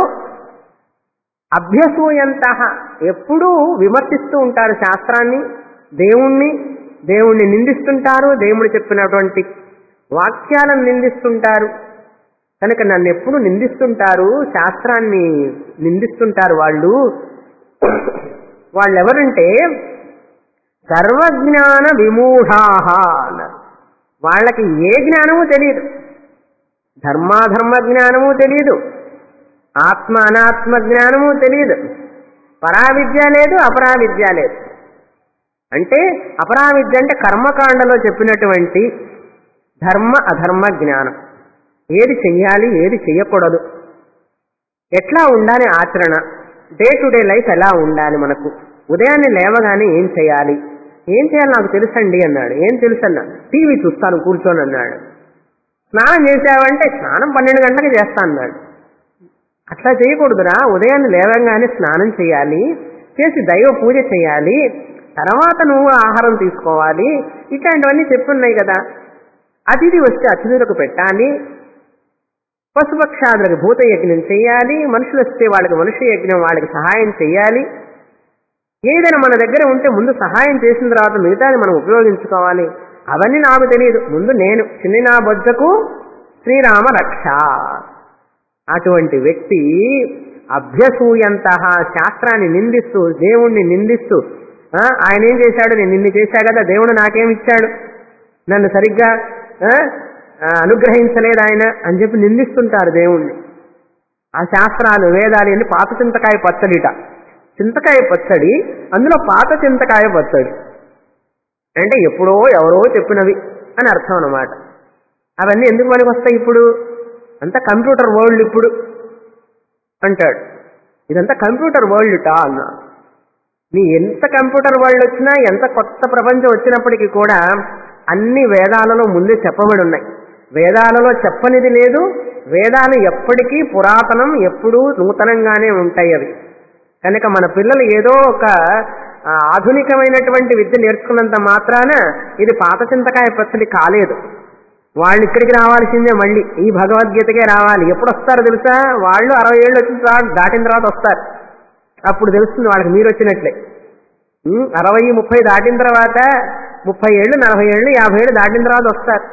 అభ్యసూయంత ఎప్పుడూ విమర్శిస్తూ ఉంటారు శాస్త్రాన్ని దేవుణ్ణి దేవుణ్ణి నిందిస్తుంటారు దేవుడు చెప్పినటువంటి వాక్యాలను నిందిస్తుంటారు కనుక నన్ను ఎప్పుడు నిందిస్తుంటారు శాస్త్రాన్ని నిందిస్తుంటారు వాళ్ళు వాళ్ళెవరంటే సర్వజ్ఞాన విమూఢాహ అన్నారు వాళ్ళకి ఏ జ్ఞానము తెలియదు ధర్మాధర్మ జ్ఞానము తెలియదు ఆత్మ అనాత్మ జ్ఞానము తెలియదు పరావిద్య లేదు అపరావిద్య లేదు అంటే అపరావిద్య అంటే కర్మకాండలో చెప్పినటువంటి ధర్మ అధర్మ జ్ఞానం ఏది చెయ్యాలి ఏది చెయ్యకూడదు ఎట్లా ఉండాలి ఆచరణ డే టు డే లైఫ్ ఎలా ఉండాలి మనకు ఉదయాన్నే లేవగానే ఏం చేయాలి ఏం చేయాలి నాకు తెలుసండి అన్నాడు ఏం తెలుసు అన్నా టీవీ చూస్తాను కూర్చొని అన్నాడు స్నానం చేసావంటే స్నానం పన్నెండు గంటలకు చేస్తా అన్నాడు అట్లా చేయకూడదురా ఉదయాన్నే లేవగానే స్నానం చేయాలి చేసి దైవ పూజ చేయాలి తర్వాత నువ్వు ఆహారం తీసుకోవాలి ఇట్లాంటివన్నీ చెప్పున్నాయి కదా అతిథి వస్తే అతిథులకు పెట్టాలి పశుపక్షాదులకు భూత యజ్ఞం చేయాలి మనుషులు వస్తే వాళ్ళకి మనుష్య యజ్ఞం వాళ్ళకి సహాయం చేయాలి ఏదైనా మన దగ్గర ఉంటే ముందు సహాయం చేసిన తర్వాత మిగతాది మనం ఉపయోగించుకోవాలి అవన్నీ నాకు తెలియదు ముందు నేను చిన్ని నా బొజ్జకు శ్రీరామ రక్ష అటువంటి వ్యక్తి అభ్యసూయంత శాస్త్రాన్ని నిందిస్తూ దేవుణ్ణి నిందిస్తూ ఆ, ఆయన ఏం చేశాడు నేను నిన్ను చేశా కదా దేవుడు నాకేం ఇచ్చాడు నన్ను సరిగ్గా ఆ, ఆ, అనుగ్రహించలేదు ఆయన అని చెప్పి నిందిస్తుంటారు దేవుణ్ణి ఆ శాస్త్రాలు వేదాలు అన్ని పాత చింతకాయ పచ్చడిట చింతకాయ పచ్చడి అందులో పాత చింతకాయ పచ్చడి అంటే ఎప్పుడో ఎవరో చెప్పినవి అని అర్థం అన్నమాట అవన్నీ ఎందుకు మనకి వస్తాయి ఇప్పుడు అంతా కంప్యూటర్ వరల్డ్ ఇప్పుడు అంటాడు ఇదంతా కంప్యూటర్ వరల్డ్ టా అన్నా నీ ఎంత కంప్యూటర్ వరల్డ్ వచ్చినా ఎంత కొత్త ప్రపంచం వచ్చినప్పటికీ కూడా అన్ని వేదాలలో ముందే చెప్పబడి ఉన్నాయి వేదాలలో చెప్పనిది లేదు వేదాలు ఎప్పటికీ పురాతనం ఎప్పుడూ నూతనంగానే ఉంటాయి అవి కనుక మన పిల్లలు ఏదో ఒక ఆ, ఆధునికమైనటువంటి విద్య నేర్చుకున్నంత మాత్రాన ఇది పాత చింతకాయ పచ్చడి కాలేదు వాళ్ళు ఇక్కడికి రావాల్సిందే మళ్ళీ ఈ భగవద్గీతకే రావాలి ఎప్పుడు వస్తారో తెలుసా వాళ్ళు అరవై ఏళ్ళు వచ్చిన తర్వాత దాటిన తర్వాత వస్తారు అప్పుడు తెలుస్తుంది వాళ్ళకి మీరు వచ్చినట్లే ఉమ్, అరవై ముప్పై దాటిన తర్వాత ముప్పై ఏళ్ళు నలభై ఏళ్ళు యాభై ఏళ్ళు దాటిన తర్వాత వస్తారు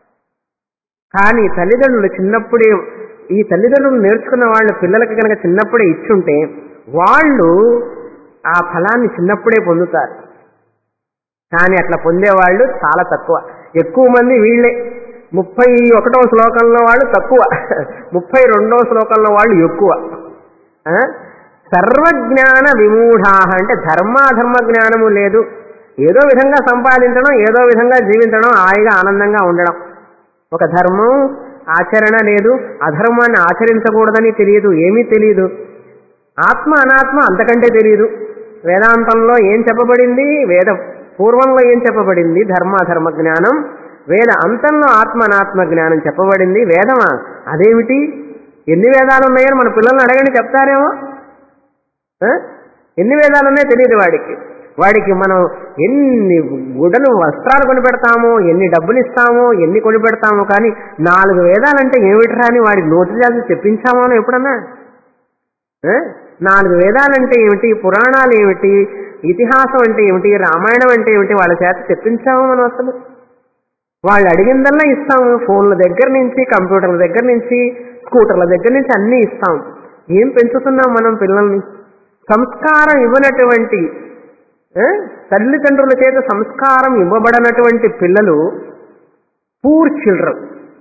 కానీ తల్లిదండ్రులు చిన్నప్పుడే ఈ తల్లిదండ్రులు నేర్చుకున్న వాళ్ళ పిల్లలకి కనుక చిన్నప్పుడే ఇచ్చుంటే వాళ్ళు ఆ ఫలాన్ని చిన్నప్పుడే పొందుతారు కానీ అట్లా పొందేవాళ్ళు చాలా తక్కువ ఎక్కువ మంది వీళ్ళే ముప్పై ఒకటవ శ్లోకంలో వాళ్ళు తక్కువ ముప్పై రెండవ శ్లోకంలో వాళ్ళు ఎక్కువ ఆ? సర్వజ్ఞాన విమూఢా అంటే ధర్మాధర్మ జ్ఞానము లేదు ఏదో విధంగా సంపాదించడం ఏదో విధంగా జీవించడం హాయిగా ఆనందంగా ఉండడం ఒక ధర్మం ఆచరణ లేదు అధర్మాన్ని ఆచరించకూడదని తెలియదు ఏమీ తెలియదు ఆత్మ అనాత్మ అంతకంటే తెలియదు వేదాంతంలో ఏం చెప్పబడింది వేద పూర్వంలో ఏం చెప్పబడింది ధర్మ ధర్మ జ్ఞానం వేద అంతంలో ఆత్మ అనాత్మ జ్ఞానం చెప్పబడింది వేదమా అదేమిటి ఎన్ని వేదాలు ఉన్నాయని మన పిల్లల్ని అడగండి చెప్తారేమో ఆ? ఎన్ని వేదాలు ఉన్నాయో తెలియదు వాడికి వాడికి మనం ఎన్ని గుడలు వస్త్రాలు కొనిపెడతామో ఎన్ని డబ్బులు ఇస్తామో ఎన్ని కొనిపెడతామో కానీ నాలుగు వేదాలంటే ఏమిట్రా అని వాడికి నోటి చేసి చెప్పించామో అని ఎప్పుడన్నా ఆ? నాలుగు వేదాలంటే ఏమిటి పురాణాలు ఏమిటి ఇతిహాసం అంటే ఏమిటి రామాయణం అంటే ఏమిటి వాళ్ళ చేత చెప్పించాము మనం అసలు వాళ్ళు అడిగిందల్లా ఇస్తాము ఫోన్ల దగ్గర నుంచి కంప్యూటర్ల దగ్గర నుంచి స్కూటర్ల దగ్గర నుంచి అన్నీ ఇస్తాం ఏం పెంచుతున్నాం మనం పిల్లల్ని సంస్కారం ఇవ్వనటువంటి ఆ, తల్లిదండ్రుల చేత సంస్కారం ఇవ్వబడనటువంటి పిల్లలు poor children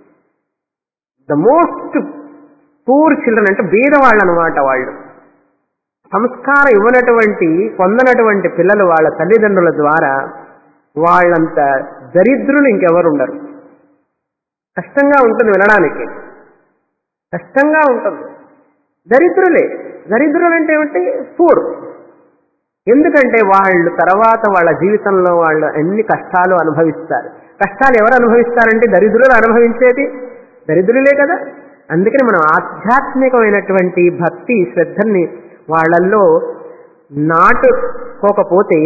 the most poor children అంటే బీదవాళ్ళు అనమాట వాళ్ళు సంస్కారం ఇవ్వనటువంటి పొందనటువంటి పిల్లలు వాళ్ళ తల్లిదండ్రుల ద్వారా వాళ్ళంత దరిద్రులు ఇంకెవరు ఉండరు కష్టంగా ఉంటుంది వినడానికి కష్టంగా ఉంటుంది దరిద్రులే దరిద్రులు అంటే ఏమిటి పూర్ ఎందుకంటే వాళ్ళు తర్వాత వాళ్ళ జీవితంలో వాళ్ళు ఎన్ని కష్టాలు అనుభవిస్తారు కష్టాలు ఎవరు అనుభవిస్తారంటే దరిద్రులు అనుభవించేది దరిద్రులే కదా అందుకని మనం ఆధ్యాత్మికమైనటువంటి భక్తి శ్రద్ధల్ని వాళ్ళల్లో నాటుకోకపోతే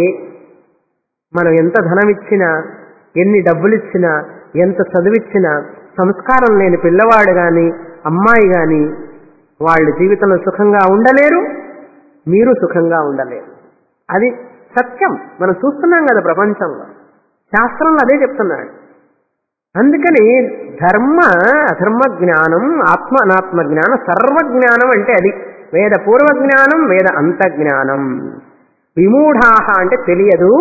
మనం ఎంత ధనం ఇచ్చినా ఎన్ని డబ్బులు ఇచ్చినా ఎంత చదివిచ్చినా సంస్కారం లేని పిల్లవాడు గాని అమ్మాయి గాని వాళ్ళు జీవితంలో సుఖంగా ఉండలేరు మీరు సుఖంగా ఉండలేరు అది సత్యం మనం చూస్తున్నాం కదా ప్రపంచంలో శాస్త్రంలో అదే చెప్తున్నాడు అందుకని ధర్మ అధర్మ జ్ఞానం ఆత్మ అనాత్మ జ్ఞానం సర్వజ్ఞానం అంటే అది వేద పూర్వ జ్ఞానం వేద అంత జ్ఞానం విమూఢాహ అంటే తెలియదు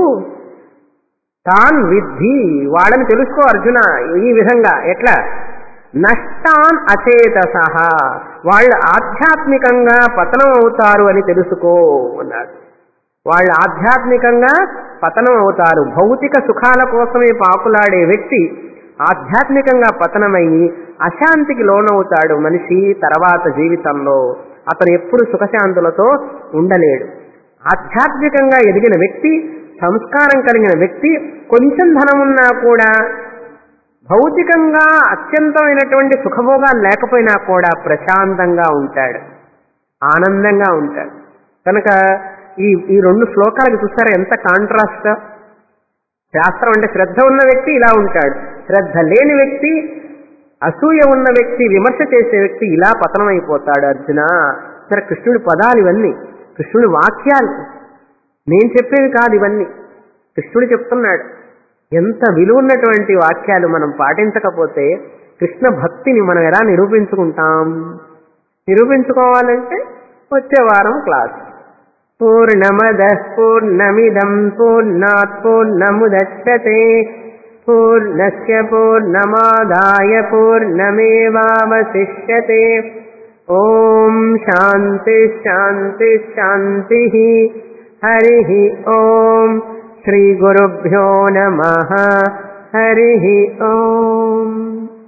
తాన్ విద్ధి వాళ్ళని తెలుసుకో అర్జున ఈ విధంగా ఎట్లా నష్టాన్ అచేతస వాళ్ళు ఆధ్యాత్మికంగా పతనం అవుతారు అని తెలుసుకో అన్నాడు వాళ్ళు ఆధ్యాత్మికంగా పతనం అవుతారు భౌతిక సుఖాల కోసమే పాకులాడే వ్యక్తి ఆధ్యాత్మికంగా పతనమయ్యి అశాంతికి లోనవుతాడు మనిషి తర్వాత జీవితంలో అతను ఎప్పుడు సుఖశాంతులతో ఉండలేడు ఆధ్యాత్మికంగా ఎదిగిన వ్యక్తి సంస్కారం కలిగిన వ్యక్తి కొంచెం ధనం ఉన్నా కూడా భౌతికంగా అత్యంతమైనటువంటి సుఖభోగాలు లేకపోయినా కూడా ప్రశాంతంగా ఉంటాడు ఆనందంగా ఉంటాడు కనుక ఈ ఈ రెండు శ్లోకాలకు చూసారా ఎంత కాంట్రాస్ట్ శాస్త్రం అంటే శ్రద్ధ ఉన్న వ్యక్తి ఇలా ఉంటాడు శ్రద్ధ లేని వ్యక్తి అసూయ ఉన్న వ్యక్తి విమర్శ చేసే వ్యక్తి ఇలా పతనమైపోతాడు అర్జున సరే కృష్ణుడి పదాలు ఇవన్నీ కృష్ణుడి వాక్యాలు నేను చెప్పేవి కాదు ఇవన్నీ కృష్ణుడు చెప్తున్నాడు ఎంత విలువ ఉన్నటువంటి వాక్యాలు మనం పాటించకపోతే కృష్ణ భక్తిని మనం ఎలా నిరూపించుకుంటాం నిరూపించుకోవాలంటే వచ్చే వారం క్లాస్ పూర్ణమద పూర్ణమిదం పూర్ణాత్ పూర్ణముదచ్చతే పూర్ణస్య పూర్ణమాదాయ పూర్ణమేవావశిష్యతే ఓం శాంతి శాంతి శాంతి హరి ఓం శ్రీ గురుభ్యో నమ హరి ఓం